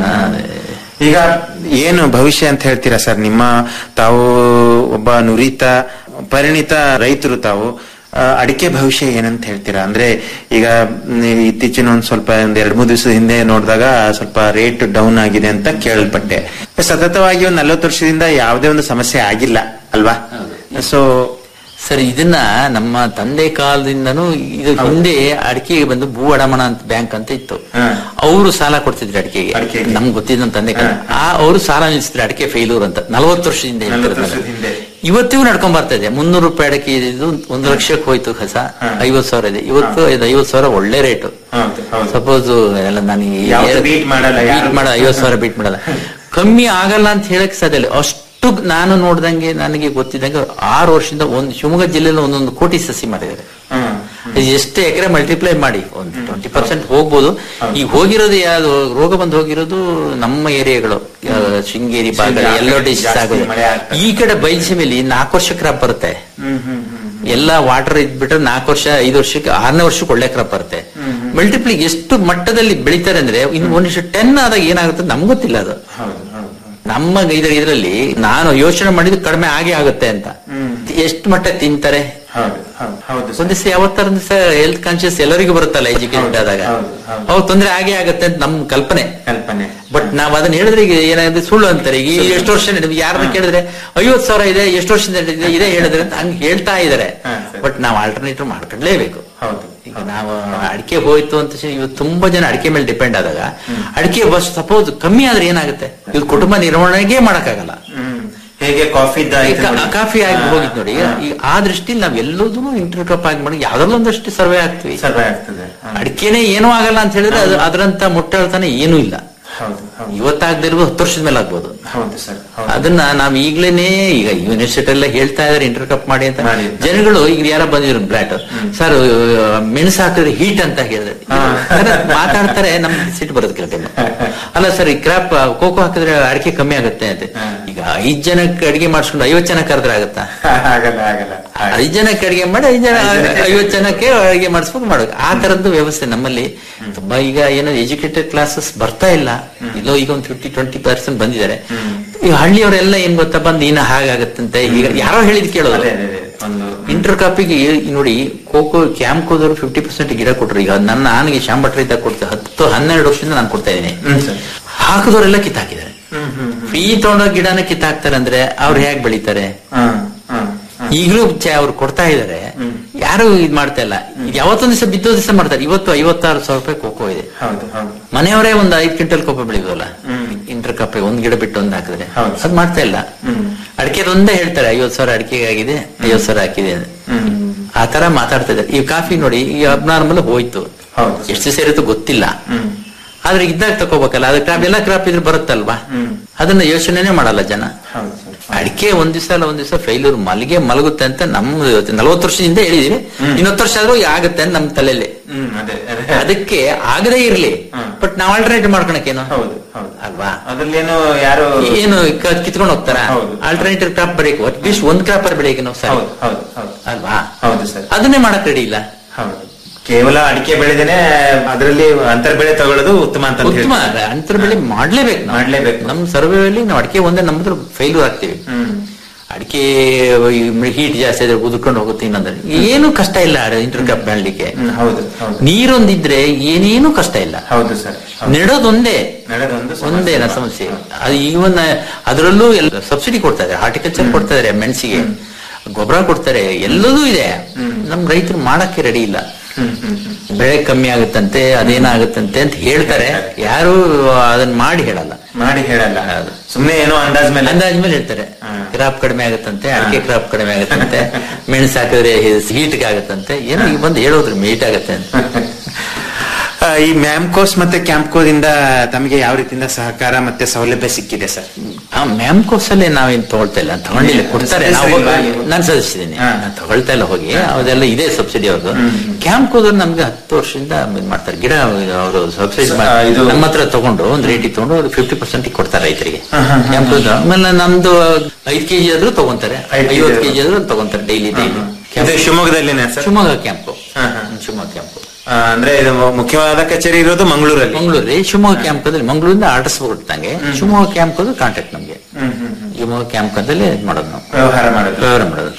ಈಗ ಏನು ಭವಿಷ್ಯ ಅಂತ ಹೇಳ್ತೀರಾ ಸರ್ ನಿಮ್ಮ ತಾವು ಒಬ್ಬ ನುರಿತ ಪರಿಣಿತ ರೈತರು ತಾವು ಆ, ಅಡಿಕೆ ಭವಿಷ್ಯ ಏನಂತ ಹೇಳ್ತೀರಾ ಅಂದ್ರೆ ಈಗ ಮ್, ಇತ್ತೀಚಿನ ಒಂದ್ ಸ್ವಲ್ಪ ಒಂದ್ ಎರಡ್ ಮೂರು ದಿವಸದ ಹಿಂದೆ ನೋಡಿದಾಗ ಸ್ವಲ್ಪ ರೇಟ್ ಡೌನ್ ಆಗಿದೆ ಅಂತ ಕೇಳಲ್ಪಟ್ಟೆ ಸತತವಾಗಿ ಒಂದ್ ನಲ್ವತ್ತು ವರ್ಷದಿಂದ ಯಾವುದೇ ಒಂದು ಸಮಸ್ಯೆ ಆಗಿಲ್ಲ ಅಲ್ವಾ ಸೊ ಸರ್ ಇದನ್ನ ನಮ್ಮ ತಂದೆ ಕಾಲದಿಂದನೂ ಇದು ಹಿಂದೆ ಅಡಿಕೆಗೆ ಬಂದು ಭೂ ಅಡಮಾನ ಅಂತ ಬ್ಯಾಂಕ್ ಅಂತ ಇತ್ತು ಅವರು ಸಾಲ ಕೊಡ್ತಿದ್ರು ಅಡಿಕೆಗೆ ಅಡಿಕೆಗೆ. ನಮ್ಗೆ ಗೊತ್ತಿದ್ದ ನಮ್ಮ ತಂದೆ ಕಾಲ ಆ ಅವರು ಸಾಲ ನಿಲ್ಸಿದ್ರು ಅಡಿಕೆ ಫೇಲ್ಯೂರ್ ಅಂತ ನಲವತ್ತು ವರ್ಷದಿಂದ ನಲವತ್ತು ಹೇಳ್ತಿರೋದು ವರ್ಷದ ಹಿಂದೆ. ಇವತ್ತಿಗೂ ನಡ್ಕೊಂಡ್ ಬರ್ತಾ ಇದೆ ಮುನ್ನೂರು ರೂಪಾಯಿ ಅಡಿಕೆ ಇದು ಒಂದು ಲಕ್ಷಕ್ಕೆ ಹೋಯ್ತು ಕಸ ಐವತ್ ಸಾವಿರ ಇದೆ ಇವತ್ತು ಇದು ಐವತ್ ಸಾವಿರ ಒಳ್ಳೆ ರೇಟು ಹೌದು ಹೌದು ಸಪೋಸ್ ಎಲ್ಲ ನನಗೆ ಯಾವ್ದು beat ಮಾಡಲ್ಲ, ಯಾರು- beat ಮಾಡಲ್ಲ ಐವತ್ ಸಾವಿರ ಬೀಟ್ ಮಾಡಲ್ಲ ಕಮ್ಮಿ ಆಗಲ್ಲ ಅಂತ ಹೇಳಕ್ ಸಾಧ್ಯ ಇಲ್ಲ ಅಷ್ಟು ನಾನು ನೋಡ್ದಂಗೆ ನನಗೆ ಗೊತ್ತಿದ್ದಂಗೆ ಆರು ವರ್ಷದಿಂದ ಒಂದು ಶಿವಮೊಗ್ಗ ಜಿಲ್ಲೆಯಲ್ಲಿ ಒಂದೊಂದು ಕೋಟಿ ಸಸಿ ಮಾಡಿದ್ದಾರೆ ಹ್ಮ್ ಇದು ಎಷ್ಟು ಎಕರೆ ಮಲ್ಟಿಪ್ಲೈ ಮಾಡಿ ಒಂದು ಟ್ವೆಂಟಿ ಪರ್ಸೆಂಟ್ ಹೋಗ್ಬೋದು ಈಗ ಹೋಗಿರೋದು ಯಾವ್ದು ರೋಗ ಬಂದು ಹೋಗಿರೋದು ನಮ್ಮ ಏರಿಯಾಗಳು ಆ, ಶೃಂಗೇರಿ ಭಾಗ ಶೃಂಗೇರಿ, ಎಲ್ಲೋ ಜಾಸ್ತಿ ಡಿಶ್ ಆಗೋದು ಮಳೆ ಆಗ್ತದೆ. ಈ ಕಡೆ ಬೈಲ್ಸೀಮೆಯಲ್ಲಿ ನಾಲ್ಕು ವರ್ಷ ಕ್ರಾಪ್ ಬರುತ್ತೆ ಹ್ಮ್ ಹ್ಮ್ ಹ್ಮ್ ಎಲ್ಲ ವಾಟರ್ ಇದ್ಬಿಟ್ರೆ ನಾಲ್ಕು ವರ್ಷ ಐದು ವರ್ಷಕ್ಕೆ ಆರನೇ ವರ್ಷಕ್ಕೆ ಒಳ್ಳೆ ಕ್ರಾಪ್ ಬರುತ್ತೆ ಮಲ್ಟಿಪ್ಲಿ ಎಷ್ಟು ಮಟ್ಟದಲ್ಲಿ ಬೆಳಿತಾರೆ ಅಂದ್ರೆ ಇನ್ನು ಒಂದಿಷ್ಟು ಟೆನ್ ಆದಾಗ ಏನಾಗುತ್ತೆ ನಮ್ಗೆ ಗೊತ್ತಿಲ್ಲ ಅದು ಹೌದು ಹೌದು ನಮ್ಮ ಇದ್ರ ಇದರಲ್ಲಿ ನಾನು ಯೋಚನೆ ಮಾಡಿದ್ದು ಕಡಿಮೆ ಆಗೇ ಆಗುತ್ತೆ ಅಂತ ಎಷ್ಟು ಮಟ್ಟ ತಿಂತಾರೆ ಹೌದು ಹೌದು ಹೌದು ಒಂದ್ ದಿವಸ ಯಾವತ್ತಾರ ದಿವಸ ಹೆಲ್ತ್ ಕಾನ್ಶಿಯಸ್ ಎಲ್ಲರಿಗೂ ಬರುತ್ತಲ್ಲ ಎಜುಕೇಟೆಡ್ ಆದಾಗ ಹೌದು, ಹೌದು. ಅವಾಗ ತೊಂದರೆ ಆಗೇ ಆಗುತ್ತೆ ಅಂತ ನಮ್ ಕಲ್ಪನೆ ಕಲ್ಪನೆ ಬಟ್ ನಾವ್ ಅದನ್ನ ಹೇಳಿದ್ರೆ ಈಗ ಏನಾಗುತ್ತೆ ಸುಳ್ಳು ಅಂತಾರೆ ಈಗ ಈ ಎಷ್ಟು ವರ್ಷ ನಡೆದಿದೆ ಯಾರನ್ನ ಕೇಳಿದ್ರೆ ಐವತ್ ಸಾವಿರ ಇದೆ ಎಷ್ಟು ವರ್ಷದಿಂದ ನಡೆದಿದೆ ಇದೇ ಹೇಳಿದ್ರೆ ಅಂತ ಹಂಗೆ ಹೇಳ್ತಾ ಇದಾರೆ ಹಾ, ಸರಿ. ಬಟ್ ನಾವು ಆಲ್ಟರ್ನೇಟಿವ್ ಮಾಡ್ಕೊಂಡ್ಲೇಬೇಕು ಹೌದು ಈಗ ನಾವು ಅಡಿಕೆ ಹೋಯ್ತು ಅಂತ ಹೇಳಿ ಇವತ್ತು ತುಂಬಾ ಜನ ಅಡಿಕೆ ಮೇಲೆ ಡಿಪೆಂಡ್ ಆದಾಗ ಅಡಿಕೆ ಬಸ್ ಸಪೋಸ್ ಕಮ್ಮಿ ಆದ್ರೆ ಏನಾಗುತ್ತೆ ಇದು ಕುಟುಂಬ ನಿರ್ವಹಣೆಗೆ ಮಾಡಕ್ಕಾಗಲ್ಲ ಹ್ಮ್ ಹೇಗೆ ಕಾಫಿ ಈಗ ಕಾ- ಕಾಫಿ ಆಗಿ ಹೋಗಿದ್ ನೋಡಿ ಈಗ ಈ- ಆ ದೃಷ್ಟಿಲಿ ನಾವ್ ಎಲ್ಲದೂ ಇಂಟರ್ ಕಪ್ ಆಗಿ ಮಾಡಿ ಯಾವ್ದ್ರಲ್ಲೂ ಒಂದಷ್ಟು ಸರ್ವೆ ಆಗ್ತೀವಿ ಸರ್ವೆ ಆಗ್ತದೆ ಹ. ಅಡಿಕೆನೆ ಏನೂ ಆಗಲ್ಲ ಅಂತ ಹೇಳಿದ್ರೆ ಅದು ಅದರಂತ ಮುಟ್ಟಾಳ್ತಾನೆ ಏನೂ ಇಲ್ಲ ಹೌದು ಹೌದು ಇವತ್ತಾಗದಿರ್ಬೋದು ಹತ್ತು ವರ್ಷದ ಮೇಲೆ ಆಗ್ಬೋದು ಹೌದು ಸರ್ ಹೌದು ಅದನ್ನ ನಾವ್ ಈಗ್ಲೇನೆ ಈಗ ಯೂನಿವರ್ಸಿಟಿ ಎಲ್ಲ ಹೇಳ್ತಾ ಇದಾರೆ ಇಂಟರ್ ಕಪ್ ಮಾಡಿ ಅಂತ ಮಾಡಿ. ಜನಗಳು ಈಗ ಯಾರ ಬಂದಿದ್ರು ಬ್ಲಾಟ್ ಸರ್ ಮೆಣಸು ಹಾಕಿದ್ರೆ ಹೀಟ್ ಅಂತ ಹೇಳಿದ್ರೆ ಮಾತಾಡ್ತಾರೆ ನಮ್ಗೆ ಸಿಟ್ಟು ಬರೋದು ಕೆಲವು time. ಅಲ್ಲ ಸರ್ ಈ ಕ್ರಾಪ್ ಕೋಕೋ ಹಾಕಿದ್ರೆ ಅಡಿಕೆ ಕಮ್ಮಿ ಆಗುತ್ತೆ ಅಂತ ಈಗ ಐದ್ ಜನಕ್ಕೆ ಅಡಿಗೆ ಮಾಡಿಸ್ಕೊಂಡು ಐವತ್ ಜನ ಕರೆದ್ರೆ ಆಗತ್ತಾ ಆಗಲ್ಲ ಆಗಲ್ಲ ಐದ್ ಜನಕ್ಕೆ ಅಡಿಗೆ ಮಾಡಿ ಐದ್ ಜನ ಐವತ್ ಜನಕ್ಕೆ ಅಡಿಗೆ ಮಾಡಿಸ್ಬೇಕು ಮಾಡೋದು ಆ ತರದ್ದು ವ್ಯವಸ್ಥೆ ನಮ್ಮಲ್ಲಿ ತುಂಬಾ ಈಗ ಏನೋ ಎಜುಕೇಟೆಡ್ ಕ್ಲಾಸಸ್ ಬರ್ತಾ ಇಲ್ಲ ಇಲ್ಲೋ ಈಗ ಒಂದು ಫಿಫ್ಟಿ ಟ್ವೆಂಟಿ ಪರ್ಸೆಂಟ್ ಬಂದಿದ್ದಾರೆ ಈ ಹಳ್ಳಿಯವರೆಲ್ಲ ಏನ್ ಗೊತ್ತಾ ಬಂದು ಇನ್ನ ಹಾಗಾಗತ್ತಂತೆ ಈಗ ಯಾರೋ ಹೇಳಿದ್ ಕೇಳೋದು ಅದೇ ಅದೇ ಅದೇ. ಒಂದು ಇಂಟರ್ ಕಾಪಿಗೆ ನೋಡಿ ಕೋಕೋ ಕ್ಯಾಂಪ್ಕೋದವರು ಫಿಫ್ಟಿ ಪರ್ಸೆಂಟ್ ಗಿಡ ಕೊಟ್ರು ಈಗ ನನ್ನ ನಾನಿಗೆ ಶ್ಯಾಮ್ ಭಟ್ರ ಇದ್ದಾಗ ಕೊಡ್ತಾ ಹತ್ತು ಹನ್ನೆರಡು ವರ್ಷದಿಂದ ನಾನು ಕೊಡ್ತಾ ಇದ್ದೀನಿ ಹ್ಮ್ ಸರ್ ಹಾಕಿದವರೆಲ್ಲ ಕಿತ್ತಾಕಿದ್ದಾರೆ ಹ್ಮ್ ಹ್ಮ್ ಫ್ರೀ ತಗೊಂಡೋಗ ಗಿಡನ ಕಿತ್ತಾಕ್ತಾರೆ ಅಂದ್ರೆ ಅವ್ರು ಹೇಗ್ ಬೆಳಿತಾರೆ ಹ ಹ ಹ. ಈಗಲೂ ಅವ್ರು ಕೊಡ್ತಾ ಇದಾರೆ ಯಾರು ಇದ್ ಮಾಡ್ತಾ ಇಲ್ಲ ಇದು ಯಾವತ್ತೊಂದ್ ದಿವಸ ಬಿದ್ದೋ ದಿವಸ ಮಾಡ್ತಾರೆ ಇವತ್ತು ಐವತ್ತಾರು ಸಾವಿರ ರೂಪಾಯಿ ಕೋಕೋ ಇದೆ ಹೌದು ಹೌದು ಮನೆಯವರೇ ಒಂದು ಐದ್ ಕ್ವಿಂಟಲ್ ಕೋಕೋ ಬೆಳಿಬೋದಲ್ಲ ಇಂಟರ್ ಕಪ್ಪೆ ಒಂದ್ ಗಿಡ ಬಿಟ್ಟು ಒಂದ್ ಹಾಕಿದ್ರೆ ಹೌದು. ಅದ್ ಮಾಡ್ತಾ ಇಲ್ಲ ಅಡಿಕೆ ಒಂದೇ ಹೇಳ್ತಾರೆ ಐವತ್ ಸಾವಿರ ಅಡಿಕೆಗೆ ಆಗಿದೆ ಐವತ್ ಸಾವಿರ ಹಾಕಿದೆ ಅಂತ. ಆ ತರ ಮಾತಾಡ್ತಾ ಇದ್ದಾರೆ ಈ ಕಾಫಿ ನೋಡಿ ಈ ಅಬ್ನಾರ್ಮಲ್ ಹೋಯ್ತು ಹೌದು. ಎಷ್ಟು ಸೇರಿತ್ತು ಗೊತ್ತಿಲ್ಲ ಆದ್ರೆ ಇದ್ದಾಗ ತಗೋಬೇಕಲ್ಲ ಅದ್ರ ಕ್ರಾಪ್ ಎಲ್ಲ ಕ್ರಾಪ್ ಇದ್ರೆ ಬರುತ್ತಲ್ವಾ ಅದನ್ನ ಯೋಚನೆನೇ ಮಾಡಲ್ಲ ಜನ ಹೌದು ಸರ್ ಅಡಿಕೆ ಒಂದ್ ದಿವಸ ಅಲ್ಲ ಒಂದ್ ದಿವಸ ಫೈಲೂರ್ ಮಲ್ಗೆ ಮಲಗುತ್ತೆ ಅಂತ ನಮ್ಮ ನಲವತ್ತು ವರ್ಷದಿಂದ ಹೇಳಿದೀವಿ ಇನ್ನೊತ್ತು ವರ್ಷ ಆದ್ರೂ ಆಗುತ್ತೆ ಅಂತ ನಮ್ ತಲೆಯಲ್ಲಿ ಹ್ಮ್ ಅದೇ ಅದೇ ಅದಕ್ಕೆ ಆಗದೇ ಇರ್ಲಿ ಬಟ್ ನಾವ್ ಆಲ್ಟರ್ನೇಟ್ ಮಾಡ್ಕೊಳಕೇನು ಹೌದು ಹೌದು ಅಲ್ವಾ ಅದ್ರಲ್ಲೇನು ಯಾರು ಏನು ಕ- ಕಿತ್ಕೊಂಡು ಹೋಗ್ತಾರ ಹೌದು. ಆಲ್ಟರ್ನೇಟಿವ್ ಕ್ರಾಪ್ ಬೆಳೆಯಕ್ಕೆ ಅಟ್ಲೀಸ್ಟ್ ಒಂದ್ ಕ್ರಾಪ್ ಬೆಳೆಯಕ್ಕೆ ನಾವು ಸರಿ ಹೌದು ಹೌದು ಹೌದು ಅಲ್ವಾ ಹೌದು ಸರ್ ಅದನ್ನೇ ಮಾಡಕ್ ರೆಡಿ ಇಲ್ಲ ಹೌದು ಕೇವಲ ಅಡಿಕೆ ಬೆಳೆದೇನೆ ಅದರಲ್ಲಿ ಅಂತರ್ ಬೆಳೆ ತಗೊಳ್ಳೋದು ಉತ್ತಮ ಅಂತ ಉತ್ತಮ ಹೇಳ್ತಾರೆ. ಅಂತರ ಬೆಳೆ ಮಾಡ್ಲೇಬೇಕು ನಾವು. ಮಾಡ್ಲೇಬೇಕು. ನಮ್ ಸರ್ವೇಯಲ್ಲಿ ನಾವು ಅಡಿಕೆ ಒಂದೇ ನಮ್ಮದ್ರ ಫೇಲ್ಯೂರ್ ಆಗ್ತೀವಿ ಹ್ಮ್ ಅಡಿಕೆ ಹೀಟ್ ಜಾಸ್ತಿ ಆದ್ರೆ ಉದುರ್ಕೊಂಡು ಹೋಗುತ್ತೆ ಇನ್ನೊಂದ್ರೆ ಏನು ಕಷ್ಟ ಇಲ್ಲ ಇಂಟರ್ ಕಪ್ ಬೆಳಲಿಕ್ಕೆ ಹ್ಮ್, ಹೌದು ಹೌದು ನೀರೊಂದಿದ್ರೆ ಏನೇನು ಕಷ್ಟ ಇಲ್ಲ ಹೌದು ಸರ್ ಹೌದು. ನೆಡೋದೊಂದೇ ನಡೆದೊಂದು ಸಮಸ್ಯೆ. ಒಂದೇ ನ ಸಮಸ್ಯೆ ಅದು ಇವನ್ ಅದರಲ್ಲೂ ಎಲ್ಲ ಸಬ್ಸಿಡಿ ಕೊಡ್ತಾ ಇದಾರೆ ಹಾರ್ಟಿಕಲ್ಚರ್ ಕೊಡ್ತಾ ಇದಾರೆ ಮೆಣಸಿಗೆ ಗೊಬ್ಬರ ಕೊಡ್ತಾರೆ ಎಲ್ಲದೂ ಇದೆ ನಮ್ ರೈತರು ಮಾಡಕ್ಕೆ ರೆಡಿ ಇಲ್ಲ ಬೆಳೆ ಕಮ್ಮಿ ಆಗುತ್ತಂತೆ ಅದೇನಾಗುತ್ತಂತೆ ಅಂತ ಹೇಳ್ತಾರೆ ಯಾರು ಅದನ್ನ ಮಾಡಿ ಹೇಳಲ್ಲ ಮಾಡಿ ಹೇಳಲ್ಲ ಸುಮ್ನೆ ಏನೋ ಅಂದಾಜ್ ಮೇಲೆ ಅಂದಾಜ್ಮೇಲೆ ಹೇಳ್ತಾರೆ ಕ್ರಾಪ್ ಕಡಿಮೆ ಆಗುತ್ತಂತೆ ಅಡಿಕೆ ಕ್ರಾಪ್ ಕಡಿಮೆ ಆಗುತ್ತಂತೆ ಮೆಣಸು ಹಾಕಿದ್ರೆ ಹೀಟ್ಗೆ ಆಗುತ್ತಂತೆ ಏನೋ ಈಗ ಬಂದು ಹೇಳೋದ್ರು ಮೀಟ್ ಆಗುತ್ತೆ ಅಂತ ಆ, ಈ ಮ್ಯಾಮ್ಕೋಸ್ ಮತ್ತೆ ಕ್ಯಾಂಪ್ಕೋದಿಂದ ತಮಗೆ ಯಾವ ರೀತಿಯಿಂದ ಸಹಕಾರ ಮತ್ತೆ ಸೌಲಭ್ಯ ಸಿಕ್ಕಿದೆ ಸರ್ ಆ ಮ್ಯಾಮ್ಕೋಸ್ ಅಲ್ಲಿ ನಾವೇನ್ ತಗೊಳ್ತಾ ಇಲ್ಲ ತಗೊಂಡಿಲ್ಲ ಕೊಡ್ತಾರೆ ನಾವು ಸದಸ್ಯರಿಲ್ವಾ? ನಾನು ಸದಸ್ಯದ್ದೀನಿ ಹಾ. ನಾನು ತಗೊಳ್ತಾ ಇಲ್ಲ ಹೋಗಿ ಅದೆಲ್ಲ ಇದೆ ಸಬ್ಸಿಡಿ ಅವ್ರದ್ದು ಕ್ಯಾಂಪ್ ಹೋದ್ರೆ ನಮ್ಗೆ ಹತ್ತು ವರ್ಷದಿಂದ ಇದ್ ಮಾಡ್ತಾರೆ ಗಿಡ ಅವರು ಸಬ್ಸಿಡಿ ಆ, ಇದು- ನಮ್ಮ ಹತ್ರ ತಗೊಂಡು ಒಂದ್ ರೇಟಿಗೆ ತಗೊಂಡು ಫಿಫ್ಟಿ ಪರ್ಸೆಂಟ್ ಕೊಡ್ತಾರೆ ರೈತರಿಗೆ ಕ್ಯಾಂಪ್ ಆಮೇಲೆ ನಮ್ದು ಐದ್ ಕೆಜಿ ಆದ್ರೂ ತಗೊಂತಾರೆ ಐದ್ kg ಐವತ್ತು ಕೆಜಿ ಆದ್ರೂ ತಗೊಂತಾರೆ ಡೈಲಿ ಡೈಲಿ ಇದು ಶಿವಮೊಗ್ಗದಲ್ಲಿನೇ ಸರ್ ಶಿವಮೊಗ್ಗ ಕ್ಯಾಂಪು ಹಾ, ಹಾ. ಶಿವಮೊಗ್ಗ ಕ್ಯಾಂಪು ಆ, ಅಂದ್ರೆ ಇದು ಮು- ಮುಖ್ಯವಾದ ಕಚೇರಿ ಇರೋದು ಮಂಗಳೂರಲ್ಲಿ ಮಂಗಳೂರಲ್ಲಿ ಶಿವಮೊಗ್ಗ ಕ್ಯಾಂಪ್ ಅಲ್ಲಿ ಮಂಗಳೂರಿಂದ ಆರ್ಡರ್ಸ್ ಕೊಡ್ತಂಗೆ ಶಿವಮೊಗ್ಗ ಕ್ಯಾಂಪ್ ಅದು ಕಾಂಟ್ಯಾಕ್ಟ್ ನಮ್ಗೆ ಶಿವಮೊಗ್ಗ ಕ್ಯಾಂಪ್ ಅಂತಲೇ ಇದ್ ಮಾಡೋದು ನಾವು ವ್ಯವಹಾರ ಮಾಡೋದು ವ್ಯವಹಾರ ಮಾಡೋದು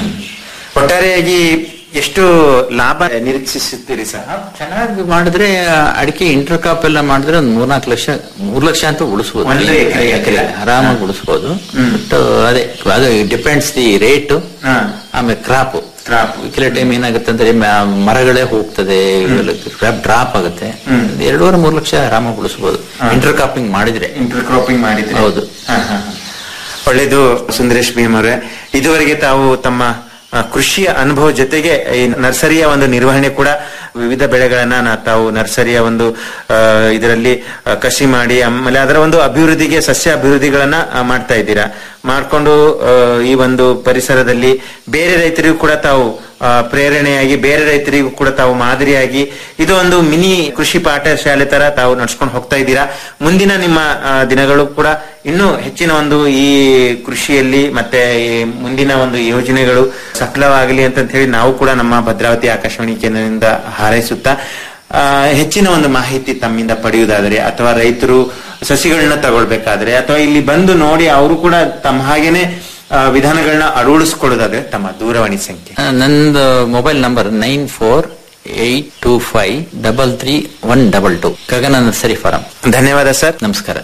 ಒಟ್ಟಾರೆಯಾಗಿ ಎಷ್ಟು ಲಾಭ ನಿರೀಕ್ಷಿಸುತ್ತೀರಿ ಸರ್ ಚೆನ್ನಾಗಿ ಮಾಡಿದ್ರೆ ಅಡಿಕೆ ಇಂಟರ್ ಕಾಪ್ ಎಲ್ಲ ಮಾಡಿದ್ರೆ ಒಂದ್ ಮೂರ್ನಾಲ್ಕು ಲಕ್ಷ ಮೂರ್ ಲಕ್ಷ ಅಂತ ಉಳಿಸ್ಬೋದು ಒಂದು ಎಕರೆ. ಎಕರೆ ಆರಾಮಾಗಿ ಉಳಿಸ್ಬೋದು ಬಟ್ ಅದೇ ಅದು ಡಿಪೆಂಡ್ಸ್ ದಿ ರೇಟ್ ಹಾ. ಆಮೇಲೆ ಕ್ರಾಪ್ Crop. ಕೆಲವು ಟೈಮ್ ಏನಾಗುತ್ತೆ ಅಂದ್ರೆ ಮ- ಮರಗಳೇ ಹೋಗ್ತದೆ ಕ್ರಾಪ್ ಡ್ರಾಪ್ ಆಗುತ್ತೆ ಒಂದ್ ಎರಡೂವರೆ ಮೂರ್ ಲಕ್ಷ ಆರಾಮಾಗಿ ಉಳಿಸ್ಬೋದು ಇಂಟರ್ ಕಾಪಿಂಗ್ ಮಾಡಿದ್ರೆ ಇಂಟರ್ ಕ್ರಾಪಿಂಗ್ ಮಾಡಿದ್ರೆ ಹೌದು. ಹಾ, ಹಾ, ಹಾ. ಒಳ್ಳೇದು ಸುಂದರೇಶ್ ಭೀಮ್ ಅವರೇ ಇದುವರೆಗೆ ತಾವು ತಮ್ಮ ಆ, ಕೃಷಿಯ ಅನುಭವ ಜೊತೆಗೆ ಈ ನರ್ಸರಿಯ ಒಂದು ನಿರ್ವಹಣೆ ಕೂಡ ವಿವಿಧ ಬೆಳೆಗಳನ್ನ ನಾ- ತಾವು ನರ್ಸರಿಯ ಒಂದು ಆ, ಇದರಲ್ಲಿ ಆ, ಕೃಷಿ ಮಾಡಿ ಆಮೇಲೆ ಅದರ ಒಂದು ಅಭಿವೃದ್ಧಿಗೆ ಸಸ್ಯ ಅಭಿವೃದ್ಧಿಗಳನ್ನ ಆ, ಮಾಡ್ತಾ ಇದ್ದೀರಾ ಮಾಡ್ಕೊಂಡು ಆ, ಈ ಒಂದು ಪರಿಸರದಲ್ಲಿ ಬೇರೆ ರೈತರಿಗೂ ಕೂಡ ತಾವು ಆ, ಪ್ರೇರಣೆಯಾಗಿ ಬೇರೆ ರೈತರಿಗೂ ಕೂಡ ತಾವು ಮಾದರಿಯಾಗಿ ಇದು ಒಂದು ಮಿನಿ ಕೃಷಿ ಪಾಠಶಾಲೆ ತರ ತಾವು ನಡ್ಸ್ಕೊಂಡು ಹೋಗ್ತಾ ಇದ್ದೀರಾ ಮುಂದಿನ ನಿಮ್ಮ ಆ, ದಿನಗಳು ಕೂಡ ಇನ್ನೂ ಹೆಚ್ಚಿನ ಒಂದು ಈ ಕೃಷಿಯಲ್ಲಿ ಮತ್ತೆ ಈ ಮುಂದಿನ ಒಂದು ಯೋಜನೆಗಳು ಸಫಲವಾಗಲಿ ಅಂತ ಹೇಳಿ ನಾವು ಕೂಡ ನಮ್ಮ ಭದ್ರಾವತಿ ಆಕಾಶವಾಣಿ ಕೇಂದ್ರದಿಂದ ಹಾರೈಸುತ್ತಾ ಆ, ಹೆಚ್ಚಿನ ಒಂದು ಮಾಹಿತಿ ತಮ್ಮಿಂದ ಪಡೆಯುವುದಾದರೆ ಅಥವಾ ರೈತರು ಸಸಿಗಳನ್ನ ತಗೊಳ್ಬೇಕಾದ್ರೆ ಅಥವಾ ಇಲ್ಲಿ ಬಂದು ನೋಡಿ ಅವರು ಕೂಡ ತಮ್ಮ ಹಾಗೇನೆ ಆ, ವಿಧಾನಗಳನ್ನ ಅಳವಡಿಸ್ಕೊಳ್ಳೋದಾದ್ರೆ ತಮ್ಮ ದೂರವಾಣಿ ಸಂಖ್ಯೆ ಆ, ನಂದು mobile number nine four eight two five double three one double two Gagana nursery farm ಧನ್ಯವಾದ ಸರ್ ನಮಸ್ಕಾರ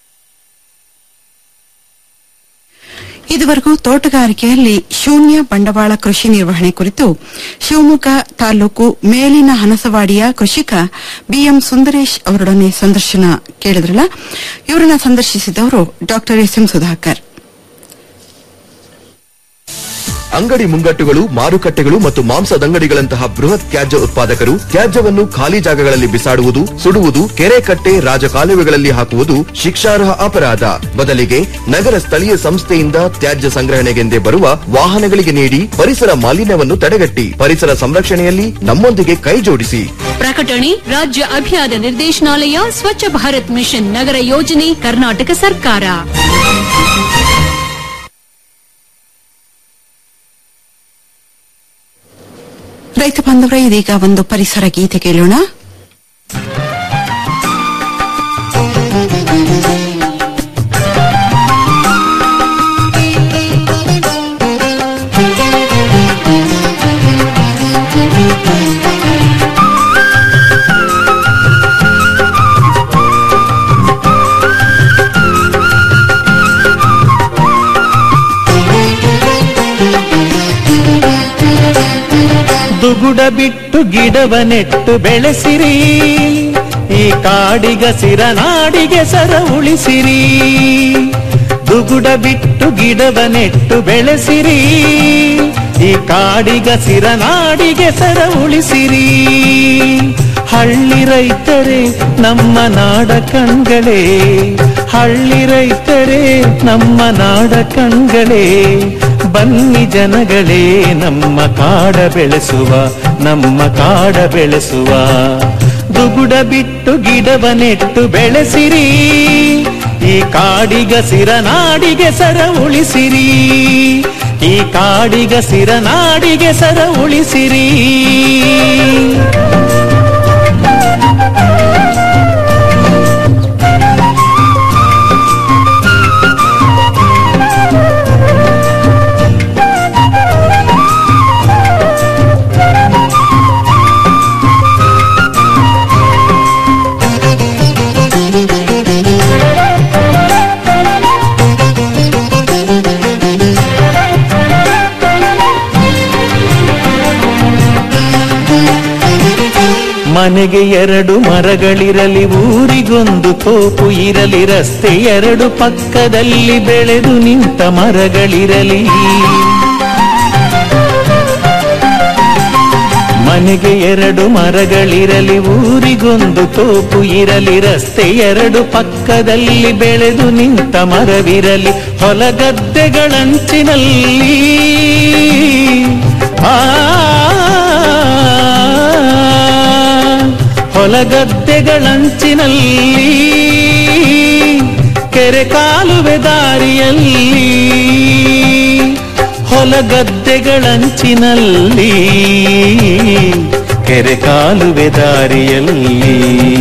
ಇದುವರೆಗೂ ತೋಟಗಾರಿಕೆಯಲ್ಲಿ ಶೂನ್ಯ ಬಂಡವಾಳ ಕೃಷಿ ನಿರ್ವಹಣೆ ಕುರಿತು ಶಿವಮೊಗ್ಗ ತಾಲೂಕು ಮೇಲಿನ ಹನಸವಾಡಿಯ ಕೃಷಿಕ ಬಿಎಂ ಸುಂದರೇಶ್ ಅವರೊಡನೆ ಸಂದರ್ಶನ ಕೇಳಿದ್ರಲ್ಲ ಇವರನ್ನ ಸಂದರ್ಶಿಸಿದವರು ಡಾಕ್ಟರ್ ಎಸ್ ಎಂ ಸುಧಾಕರ್ ಅಂಗಡಿ ಮುಂಗಟ್ಟುಗಳು ಮಾರುಕಟ್ಟೆಗಳು ಮತ್ತು ಮಾಂಸದಂಗಡಿಗಳಂತಹ ಬೃಹತ್ ತ್ಯಾಜ್ಯ ಉತ್ಪಾದಕರು ತ್ಯಾಜ್ಯವನ್ನು ಖಾಲಿ ಜಾಗಗಳಲ್ಲಿ ಬಿಸಾಡುವುದು ಸುಡುವುದು ಕೆರೆ ಕಟ್ಟೆ ರಾಜಕಾಲುವೆಗಳಲ್ಲಿ ಹಾಕುವುದು ಶಿಕ್ಷಾರ್ಹ ಅಪರಾಧ ಬದಲಿಗೆ ನಗರ ಸ್ಥಳೀಯ ಸಂಸ್ಥೆಯಿಂದ ತ್ಯಾಜ್ಯ ಸಂಗ್ರಹಣೆಗೆಂದೇ ಬರುವ ವಾಹನಗಳಿಗೆ ನೀಡಿ ಪರಿಸರ ಮಾಲಿನ್ಯವನ್ನು ತಡೆಗಟ್ಟಿ ಪರಿಸರ ಸಂರಕ್ಷಣೆಯಲ್ಲಿ ನಮ್ಮೊಂದಿಗೆ ಕೈ ಜೋಡಿಸಿ ಪ್ರಕಟಣೆ ರಾಜ್ಯ ಅಭಿಯಾನ ನಿರ್ದೇಶನಾಲಯ ಸ್ವಚ್ಛ ಭಾರತ್ ಮಿಷನ್ ನಗರ ಯೋಜನೆ ಕರ್ನಾಟಕ ಸರ್ಕಾರ ರೈತ ಬಾಂಧವರೇ ಇದೀಗ ಒಂದು ಪರಿಸರ ಗೀತೆ ಕೇಳೋಣ ದುಗುಡ ಬಿಟ್ಟು ಗಿಡವ ನೆಟ್ಟು ಬೆಳೆಸಿರಿ ಈ ಕಾಡಿಗ ಸಿರ ನಾಡಿಗೆ ಸರ ಉಳಿಸಿರಿ ದುಗುಡ ಬಿಟ್ಟು ಗಿಡವ ನೆಟ್ಟು ಬೆಳೆಸಿರಿ ಈ ಕಾಡಿಗ ಸಿರ ನಾಡಿಗೆ ಸರ ಉಳಿಸಿರಿ ಹಳ್ಳಿ ರೈತರೇ ನಮ್ಮ ನಾಡ ಕಣ್ಗಳೇ ಹಳ್ಳಿ ರೈತರೇ ನಮ್ಮ ನಾಡ ಕಣ್ಗಳೇ ಬನ್ನಿ ಜನಗಳೇ ನಮ್ಮ ಕಾಡ ಬೆಳೆಸುವ ನಮ್ಮ ಕಾಡ ಬೆಳೆಸುವ ದುಗುಡ ಬಿಟ್ಟು ಗಿಡವ ನೆಟ್ಟು ಬೆಳೆಸಿರಿ ಈ ಕಾಡಿಗ ಸಿರ ನಾಡಿಗೆ ಸರ ಉಳಿಸಿರಿ ಈ ಕಾಡಿಗ ಸಿರ ನಾಡಿಗೆ ಸರ ಉಳಿಸಿರಿ ಮನೆಗೆ ಎರಡು ಮರಗಳಿರಲಿ ಊರಿಗೊಂದು ತೋಪು ಇರಲಿ ರಸ್ತೆ ಎರಡು ಪಕ್ಕದಲ್ಲಿ ಬೆಳೆದು ನಿಂತ ಮರಗಳಿರಲಿ ಮನೆಗೆ ಎರಡು ಮರಗಳಿರಲಿ ಊರಿಗೊಂದು ತೋಪು ಇರಲಿ ರಸ್ತೆ ಎರಡು ಪಕ್ಕದಲ್ಲಿ ಬೆಳೆದು ನಿಂತ ಮರವಿರಲಿ ಹೊಲಗದ್ದೆಗಳಂಚಿನಲ್ಲಿ ಆ ಹೊಲಗದ್ದೆಗಳಂಚಿನಲ್ಲಿ ಕೆರೆ ಕಾಲುವೆ ದಾರಿಯಲ್ಲಿ ಹೊಲಗದ್ದೆಗಳಂಚಿನಲ್ಲಿ ಕೆರೆ ಕಾಲುವೆ ದಾರಿಯಲ್ಲಿ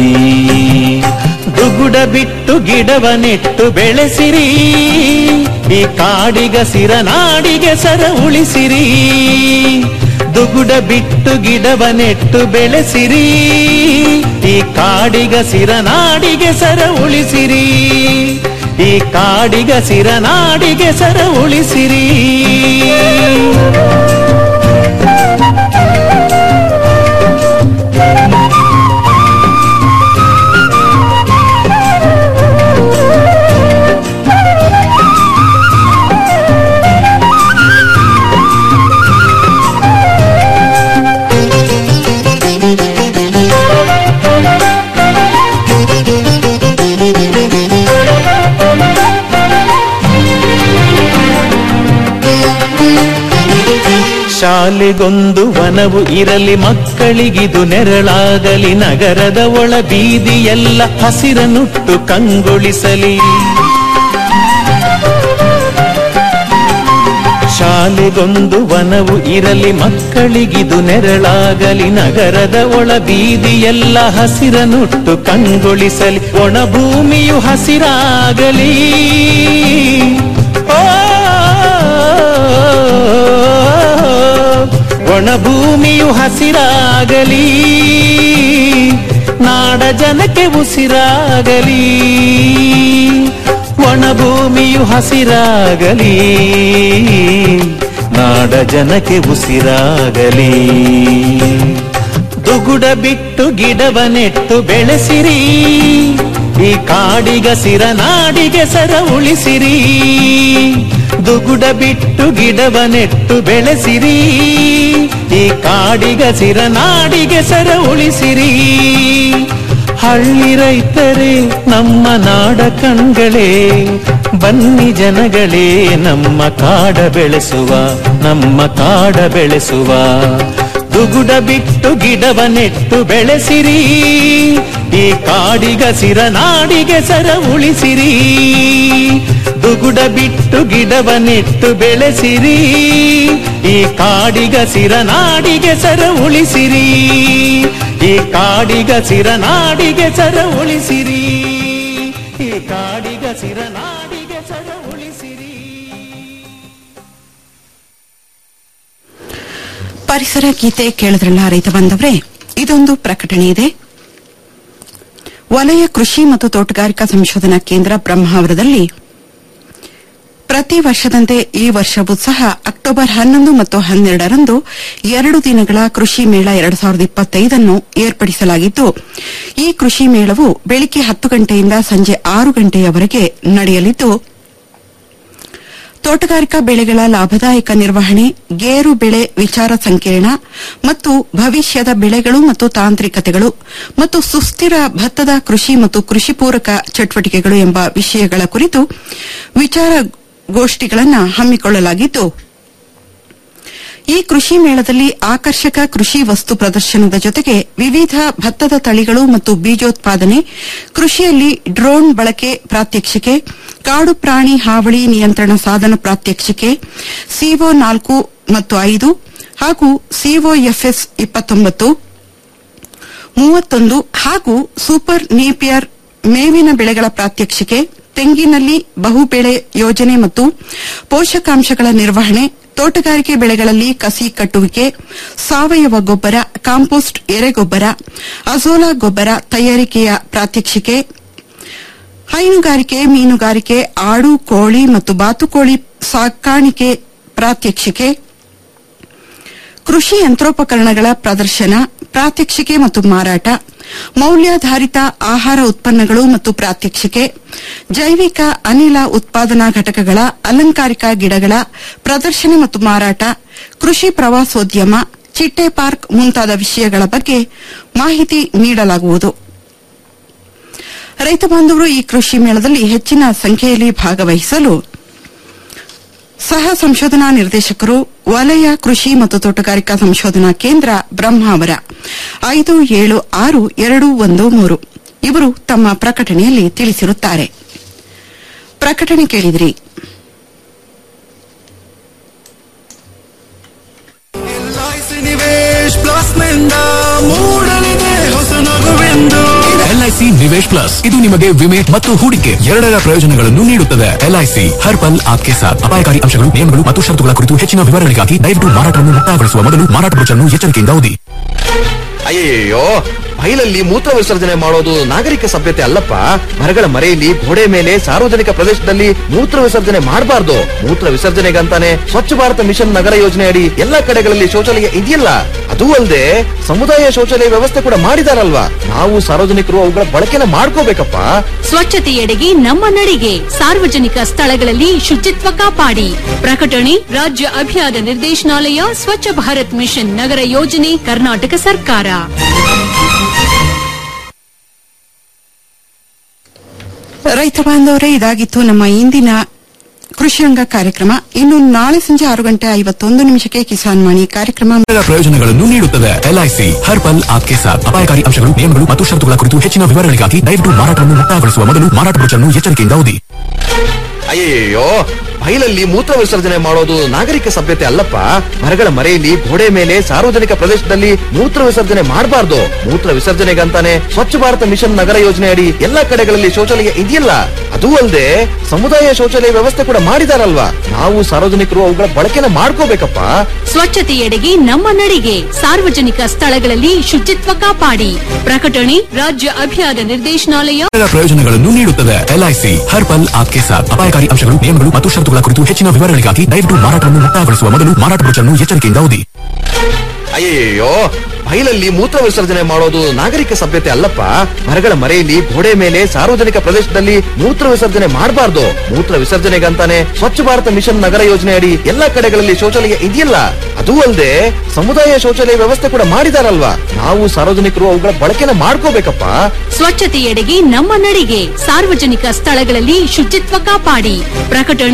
ದುಗುಡ ಬಿಟ್ಟು ಗಿಡವ ನೆಟ್ಟು ಬೆಳೆಸಿರಿ ಈ ಕಾಡಿಗ ಸಿರನಾಡಿಗೆ ಸರ ಉಳಿಸಿರಿ ದುಗುಡ ಬಿಟ್ಟು ಗಿಡವ ನೆಟ್ಟು ಬೆಳೆಸಿರಿ ಈ ಕಾಡಿಗ ಸಿರನಾಡಿಗೆ ಸರ ಉಳಿಸಿರಿ ಈ ಕಾಡಿಗ ಸಿರನಾಡಿಗೆ ಸರ ಉಳಿಸಿರಿ ಶಾಲೆಗೊಂದು ವನವು ಇರಲಿ ಮಕ್ಕಳಿಗಿದು ನೆರಳಾಗಲಿ ನಗರದ ಒಳ ಬೀದಿಯೆಲ್ಲ ಹಸಿರನುಟ್ಟು ಕಂಗೊಳಿಸಲಿ ಶಾಲೆಗೊಂದು ವನವು ಇರಲಿ ಮಕ್ಕಳಿಗಿದು ನೆರಳಾಗಲಿ ನಗರದ ಒಳ ಬೀದಿಯೆಲ್ಲ ಹಸಿರನುಟ್ಟು ಕಂಗೊಳಿಸಲಿ ಒಣ ಭೂಮಿಯು ಹಸಿರಾಗಲಿ ಓ ಒಣ ಭೂಮಿಯು ಹಸಿರಾಗಲಿ ನಾಡ ಜನಕ್ಕೆ ಉಸಿರಾಗಲಿ ಒಣ ಭೂಮಿಯು ಹಸಿರಾಗಲಿ ನಾಡ ಜನಕ್ಕೆ ಉಸಿರಾಗಲಿ ದುಗುಡ ಬಿಟ್ಟು ಗಿಡವ ನೆಟ್ಟು ಬೆಳೆಸಿರಿ ಈ ಕಾಡಿಗ ಸಿರನಾಡಿಗೆ ಸರ ಉಳಿಸಿರಿ ದುಗುಡ ಬಿಟ್ಟು ಗಿಡವ ನೆಟ್ಟು ಬೆಳೆಸಿರಿ ಈ ಕಾಡಿಗ ಸಿರನಾಡಿಗೆ ಸರ ಉಳಿಸಿರಿ ಹಳ್ಳಿ ರೈತರೇ ನಮ್ಮ ನಾಡ ಕಣ್ಗಳೇ ಬನ್ನಿ ಜನಗಳೇ ನಮ್ಮ ಕಾಡ ಬೆಳೆಸುವ ನಮ್ಮ ಕಾಡ ಬೆಳೆಸುವ ದುಗುಡ ಬಿಟ್ಟು ಗಿಡವ ನೆಟ್ಟು ಬೆಳೆಸಿರಿ ಈ ಕಾಡಿಗ ಸಿರನಾಡಿಗೆ ಸರ ಉಳಿಸಿರಿ ದುಗುಡ ಬಿಟ್ಟು ಗಿಡವ ನೆಟ್ಟು ಬೆಳೆಸಿರಿ ಈ ಕಾಡಿಗ ಸಿರನಾಡಿಗೆ ಸರ ಉಳಿಸಿರಿ ಈ ಕಾಡಿಗ ಸಿರನಾಡಿಗೆ ಸರ ಉಳಿಸಿರಿ ಈ ಕಾಡಿಗ ಸಿರನಾಡಿಗೆ ಸರ ಉಳಿಸಿರಿ ಪರಿಸರ ಗೀತೆ ಕೇಳಿದ್ರಲ್ಲ ರೈತ ಬಾಂಧವ್ರೆ ಇದೊಂದು ಪ್ರಕಟಣೆ ಇದೆ ವಲಯ ಕೃಷಿ ಮತ್ತು ತೋಟಗಾರಿಕಾ ಸಂಶೋಧನಾ ಕೇಂದ್ರ ಬ್ರಹ್ಮಾವರದಲ್ಲಿ ಪ್ರತಿ ವರ್ಷದಂತೆ ಈ ವರ್ಷವೂ ಸಹ ಅಕ್ಟೋಬರ್ ಹನ್ನೊಂದು ಮತ್ತು ಹನ್ನೆರಡರಂದು ಎರಡು ದಿನಗಳ ಕೃಷಿ ಮೇಳ ಎರಡು ಸಾವಿರದ ಇಪ್ಪತ್ತೈದನ್ನು ಏರ್ಪಡಿಸಲಾಗಿದ್ದು ಈ ಕೃಷಿ ಮೇಳವು ಬೆಳಿಗ್ಗೆ ಹತ್ತು ಗಂಟೆಯಿಂದ ಸಂಜೆ ಆರು ಗಂಟೆಯವರೆಗೆ ನಡೆಯಲಿದ್ದು ತೋಟಗಾರಿಕಾ ಬೆಳೆಗಳ ಲಾಭದಾಯಕ ನಿರ್ವಹಣೆ ಗೇರು ಬೆಳೆ ವಿಚಾರ ಸಂಕಿರಣ ಮತ್ತು ಭವಿಷ್ಯದ ಬೆಳೆಗಳು ಮತ್ತು ತಾಂತ್ರಿಕತೆಗಳು ಮತ್ತು ಸುಸ್ಥಿರ ಭತ್ತದ ಕೃಷಿ ಮತ್ತು ಕೃಷಿ ಪೂರಕ ಚಟುವಟಿಕೆಗಳು ಎಂಬ ವಿಷಯಗಳ ಕುರಿತು ವಿಚಾರಗೋಷ್ಠಿಗಳನ್ನು ಹಮ್ಮಿಕೊಳ್ಳಲಾಗಿದ್ದು ಈ ಕೃಷಿ ಮೇಳದಲ್ಲಿ ಆಕರ್ಷಕ ಕೃಷಿ ವಸ್ತು ಪ್ರದರ್ಶನದ ಜೊತೆಗೆ ವಿವಿಧ ಭತ್ತದ ತಳಿಗಳು ಮತ್ತು ಬೀಜೋತ್ಪಾದನೆ ಕೃಷಿಯಲ್ಲಿ ಡ್ರೋನ್ ಬಳಕೆ ಪ್ರಾತ್ಯಕ್ಷಿಕೆ ಕಾಡು ಪ್ರಾಣಿ ಹಾವಳಿ ನಿಯಂತ್ರಣ ಸಾಧನ ಪ್ರಾತ್ಯಕ್ಷಿಕೆ ಸಿಒ ನಾಲ್ಕು ಮತ್ತು ಐದು ಹಾಗೂ ಸಿಒಎಫ್ಎಸ್ ಇಪ್ಪತ್ತೊಂಬತ್ತು ಮೂವತ್ತೊಂದು ಹಾಗೂ ಸೂಪರ್ ನೇಪಿಯರ್ ಮೇವಿನ ಬೆಳೆಗಳ ಪ್ರಾತ್ಯಕ್ಷಿಕೆ ತೆಂಗಿನಲ್ಲಿ ಬಹುಬೆಳೆ ಯೋಜನೆ ಮತ್ತು ಪೋಷಕಾಂಶಗಳ ನಿರ್ವಹಣೆ ತೋಟಗಾರಿಕೆ ಬೆಳೆಗಳಲ್ಲಿ ಕಸಿ ಕಟ್ಟುವಿಕೆ ಸಾವಯವ ಗೊಬ್ಬರ ಕಾಂಪೋಸ್ಟ್ ಎರೆಗೊಬ್ಬರ ಅಜೋಲಾ ಗೊಬ್ಬರ ತಯಾರಿಕೆಯ ಪ್ರಾತ್ಯಕ್ಷಿಕೆ ಹೈನುಗಾರಿಕೆ ಮೀನುಗಾರಿಕೆ ಆಡು ಕೋಳಿ ಮತ್ತು ಬಾತುಕೋಳಿ ಸಾಕಾಣಿಕೆ ಪ್ರಾತ್ಯಕ್ಷಿಕೆ ಕೃಷಿ ಯಂತ್ರೋಪಕರಣಗಳ ಪ್ರದರ್ಶನ ಪ್ರಾತ್ಯಕ್ಷಿಕೆ ಮತ್ತು ಮಾರಾಟ ಮೌಲ್ಯಾಧಾರಿತ ಆಹಾರ ಉತ್ಪನ್ನಗಳು ಮತ್ತು ಪ್ರಾತ್ಯಕ್ಷಿಕೆ ಜೈವಿಕ ಅನಿಲ ಉತ್ಪಾದನಾ ಘಟಕಗಳ ಅಲಂಕಾರಿಕ ಗಿಡಗಳ ಪ್ರದರ್ಶನ ಮತ್ತು ಮಾರಾಟ ಕೃಷಿ ಪ್ರವಾಸೋದ್ಯಮ ಚಿಟ್ಟೆ ಪಾರ್ಕ್ ಮುಂತಾದ ವಿಷಯಗಳ ಬಗ್ಗೆ ಮಾಹಿತಿ ನೀಡಲಾಗುವುದು ರೈತ ಬಾಂಧವರು ಈ ಕೃಷಿ ಮೇಳದಲ್ಲಿ ಹೆಚ್ಚಿನ ಸಂಖ್ಯೆಯಲ್ಲಿ ಭಾಗವಹಿಸಲು ಸಹ ಸಂಶೋಧನಾ ನಿರ್ದೇಶಕರು ವಲಯ ಕೃಷಿ ಮತ್ತು ತೋಟಗಾರಿಕಾ ಸಂಶೋಧನಾ ಕೇಂದ್ರ ಬ್ರಹ್ಮಾವರ ಐದು ಏಳು ಆರು ಎರಡು ಒಂದು ಮೂರು ಇವರು ತಮ್ಮ ಪ್ರಕಟಣೆಯಲ್ಲಿ ತಿಳಿಸಿರುತ್ತಾರೆ ಪ್ರಕಟಣೆ ಕೇಳಿದ್ರಿ ಎಲ್ಐಸಿ ನಿವೇಶ್ ಪ್ಲಸ್ ನಿಂದ ಮೂಡಲಿದೆ ಹೊಸ ನಗುವೆಂದು ಎಲ್ಐಸಿ ನಿವೇಶ್ ಪ್ಲಸ್ ಇದು ನಿಮಗೆ ವಿಮೆ ಮತ್ತು ಹೂಡಿಕೆ ಎರಡರ ಪ್ರಯೋಜನಗಳನ್ನು ನೀಡುತ್ತದೆ ಎಲ್ಐಸಿ ಹರ್ ಪಲ್ ಆಪ್ಕೆ ಸಾಥ್ ಅಪಾಯಕಾರಿ ಅಂಶಗಳು ನಿಯಮಗಳು ಮತ್ತು ಷರತ್ತುಗಳ ಕುರಿತು ಹೆಚ್ಚಿನ ವಿವರಗಳಿಗಾಗಿ ದಯವಿಟ್ಟು ಮಾರಾಟವನ್ನು ಮುಕ್ತಾಯಗೊಳಿಸುವ ಮೊದಲು ಮಾರಾಟ ಬ್ರೋಚರ್ನ್ನು ಎಚ್ಚರಿಕೆಯಿಂದ ಓದಿ ಅಯ್ಯಯ್ಯೋ ಬೈಲಲ್ಲಿ ಮೂತ್ರ ವಿಸರ್ಜನೆ ಮಾಡೋದು ನಾಗರಿಕ ಸಭ್ಯತೆ ಅಲ್ಲಪ್ಪ ಮರಗಳ ಮರೆಯಲ್ಲಿ ಗೋಡೆ ಮೇಲೆ ಸಾರ್ವಜನಿಕ ಪ್ರದೇಶದಲ್ಲಿ ಮೂತ್ರ ವಿಸರ್ಜನೆ ಮಾಡಬಾರ್ದು ಮೂತ್ರ ವಿಸರ್ಜನೆಗಂತಾನೆ ಸ್ವಚ್ಛ ಭಾರತ ಮಿಷನ್ ನಗರ ಯೋಜನೆ ಅಡಿ ಎಲ್ಲಾ ಕಡೆಗಳಲ್ಲಿ ಶೌಚಾಲಯ ಇದೆಯಲ್ಲ ಅದೂ ಅಲ್ಲದೆ ಸಮುದಾಯ ಶೌಚಾಲಯ ವ್ಯವಸ್ಥೆ ಕೂಡ ಮಾಡಿದಾರಲ್ವಾ ನಾವು ಸಾರ್ವಜನಿಕರು ಅವುಗಳ ಬಳಕೆನ ಮಾಡ್ಕೋಬೇಕಪ್ಪ ಸ್ವಚ್ಛತೆಯೆಡೆಗೆ ನಮ್ಮ ನಡಿಗೆ ಸಾರ್ವಜನಿಕ ಸ್ಥಳಗಳಲ್ಲಿ ಶುಚಿತ್ವ ಕಾಪಾಡಿ ಪ್ರಕಟಣೆ ರಾಜ್ಯ ಅಭಿಯಾನ ನಿರ್ದೇಶನಾಲಯ ಸ್ವಚ್ಛ ಭಾರತ್ ಮಿಷನ್ ನಗರ ಯೋಜನೆ ಕರ್ನಾಟಕ ಸರ್ಕಾರ ರೈತ ಬಾಂಧವರೇ ಇದಾಗಿತ್ತು ನಮ್ಮ ಇಂದಿನ ಕೃಷಿರಂಗ ಕಾರ್ಯಕ್ರಮ ಇನ್ನು ನಾಳೆ ಸಂಜೆ ಆರು ಗಂಟೆ ಐವತ್ತೊಂದು ನಿಮಿಷಕ್ಕೆ ಕಿಸಾನ್ ವಾಣಿ ಕಾರ್ಯಕ್ರಮ ಎರಡರ ಪ್ರಯೋಜನಗಳನ್ನು ನೀಡುತ್ತದೆ ಎಲ್ಐಸಿ ಹರ್ ಪಲ್ ಆಪ್ಕೆ ಸಾಥ್ ಅಪಾಯಕಾರಿ ಅಂಶಗಳು ನಿಯಮಗಳು ಮತ್ತು ಷರತ್ತುಗಳ ಕುರಿತು ಹೆಚ್ಚಿನ ವಿವರಗಳಿಗಾಗಿ ದಯವಿಟ್ಟು ಮಾರಾಟವನ್ನು ಮುಕ್ತಾಯಗೊಳಿಸುವ ಮೊದಲು ಮಾರಾಟ ಬ್ರೋಚರ್ನ್ನು ಎಚ್ಚರಿಕೆಯಿಂದ ಓದಿ ಅಯ್ಯಯ್ಯೋ ಬೈಲಲ್ಲಿ ಮೂತ್ರ ವಿಸರ್ಜನೆ ಮಾಡೋದು ನಾಗರಿಕ ಸಭ್ಯತೆ ಅಲ್ಲಪ್ಪ ಮರಗಳ ಮರೆಯಲ್ಲಿ ಗೋಡೆ ಮೇಲೆ ಸಾರ್ವಜನಿಕ ಪ್ರದೇಶದಲ್ಲಿ ಮೂತ್ರ ವಿಸರ್ಜನೆ ಮಾಡಬಾರ್ದು ಮೂತ್ರ ವಿಸರ್ಜನೆಗಂತಾನೆ ಸ್ವಚ್ಛ ಭಾರತ ಮಿಷನ್ ನಗರ ಯೋಜನೆ ಅಡಿ ಎಲ್ಲಾ ಕಡೆಗಳಲ್ಲಿ ಶೌಚಾಲಯ ಇದೆಯಲ್ಲ ಅದೂ ಅಲ್ಲದೆ ಸಮುದಾಯ ಶೌಚಾಲಯ ವ್ಯವಸ್ಥೆ ಕೂಡ ಮಾಡಿದಾರಲ್ವಾ ನಾವು ಸಾರ್ವಜನಿಕರು ಅವುಗಳ ಬಳಕೆನ ಮಾಡ್ಕೋಬೇಕಪ್ಪ ಸ್ವಚ್ಛತೆಯೆಡೆಗೆ ನಮ್ಮ ನಡಿಗೆ ಸಾರ್ವಜನಿಕ ಸ್ಥಳಗಳಲ್ಲಿ ಶುಚಿತ್ವ ಕಾಪಾಡಿ ಪ್ರಕಟಣೆ ರಾಜ್ಯ ಅಭಿಯಾನ ನಿರ್ದೇಶನಾಲಯ ಎರಡರ ಪ್ರಯೋಜನಗಳನ್ನು ನೀಡುತ್ತದೆ ಎಲ್ಐಸಿ ಹರ್ ಪಲ್ ಆಪ್ಕೆ ಸಾಥ್ ಅಪಾಯಕಾರಿ ಅಂಶಗಳು ನಿಯಮಗಳು ಮತ್ತು ಷರತ್ತುಗಳ ಕುರಿತು ಹೆಚ್ಚಿನ ವಿವರಗಳಿಗಾಗಿ ದಯವಿಟ್ಟು ಮಾರಾಟವನ್ನು ಮುಕ್ತಾಯಗೊಳಿಸುವ ಮೊದಲು ಮಾರಾಟ ಬ್ರೋಚರ್ನ್ನು ಎಚ್ಚರಿಕೆಯಿಂದ ಓದಿ ಅಯ್ಯಯ್ಯೋ ಬೈಲಲ್ಲಿ ಮೂತ್ರ ವಿಸರ್ಜನೆ ಮಾಡೋದು ನಾಗರಿಕ ಸಭ್ಯತೆ ಅಲ್ಲಪ್ಪ ಮರಗಳ ಮರೆಯಲ್ಲಿ ಗೋಡೆ ಮೇಲೆ ಸಾರ್ವಜನಿಕ ಪ್ರದೇಶದಲ್ಲಿ ಮೂತ್ರ ವಿಸರ್ಜನೆ ಮಾಡಬಾರ್ದು ಮೂತ್ರ ವಿಸರ್ಜನೆಗಂತಾನೆ ಸ್ವಚ್ಛ ಭಾರತ ಮಿಷನ್ ನಗರ ಯೋಜನೆ ಅಡಿ ಎಲ್ಲಾ ಕಡೆಗಳಲ್ಲಿ ಶೌಚಾಲಯ ಇದೆಯಲ್ಲ ಅದೂ ಅಲ್ಲದೆ ಸಮುದಾಯ ಶೌಚಾಲಯ ವ್ಯವಸ್ಥೆ ಕೂಡ ಮಾಡಿದಾರಲ್ವಾ ನಾವು ಸಾರ್ವಜನಿಕರು ಅವುಗಳ ಬಳಕೆನ ಮಾಡ್ಕೋಬೇಕಪ್ಪ ಸ್ವಚ್ಛತೆಯೆಡೆಗೆ ನಮ್ಮ ನಡಿಗೆ ಸಾರ್ವಜನಿಕ ಸ್ಥಳಗಳಲ್ಲಿ ಶುಚಿತ್ವ ಕಾಪಾಡಿ ಪ್ರಕಟಣೆ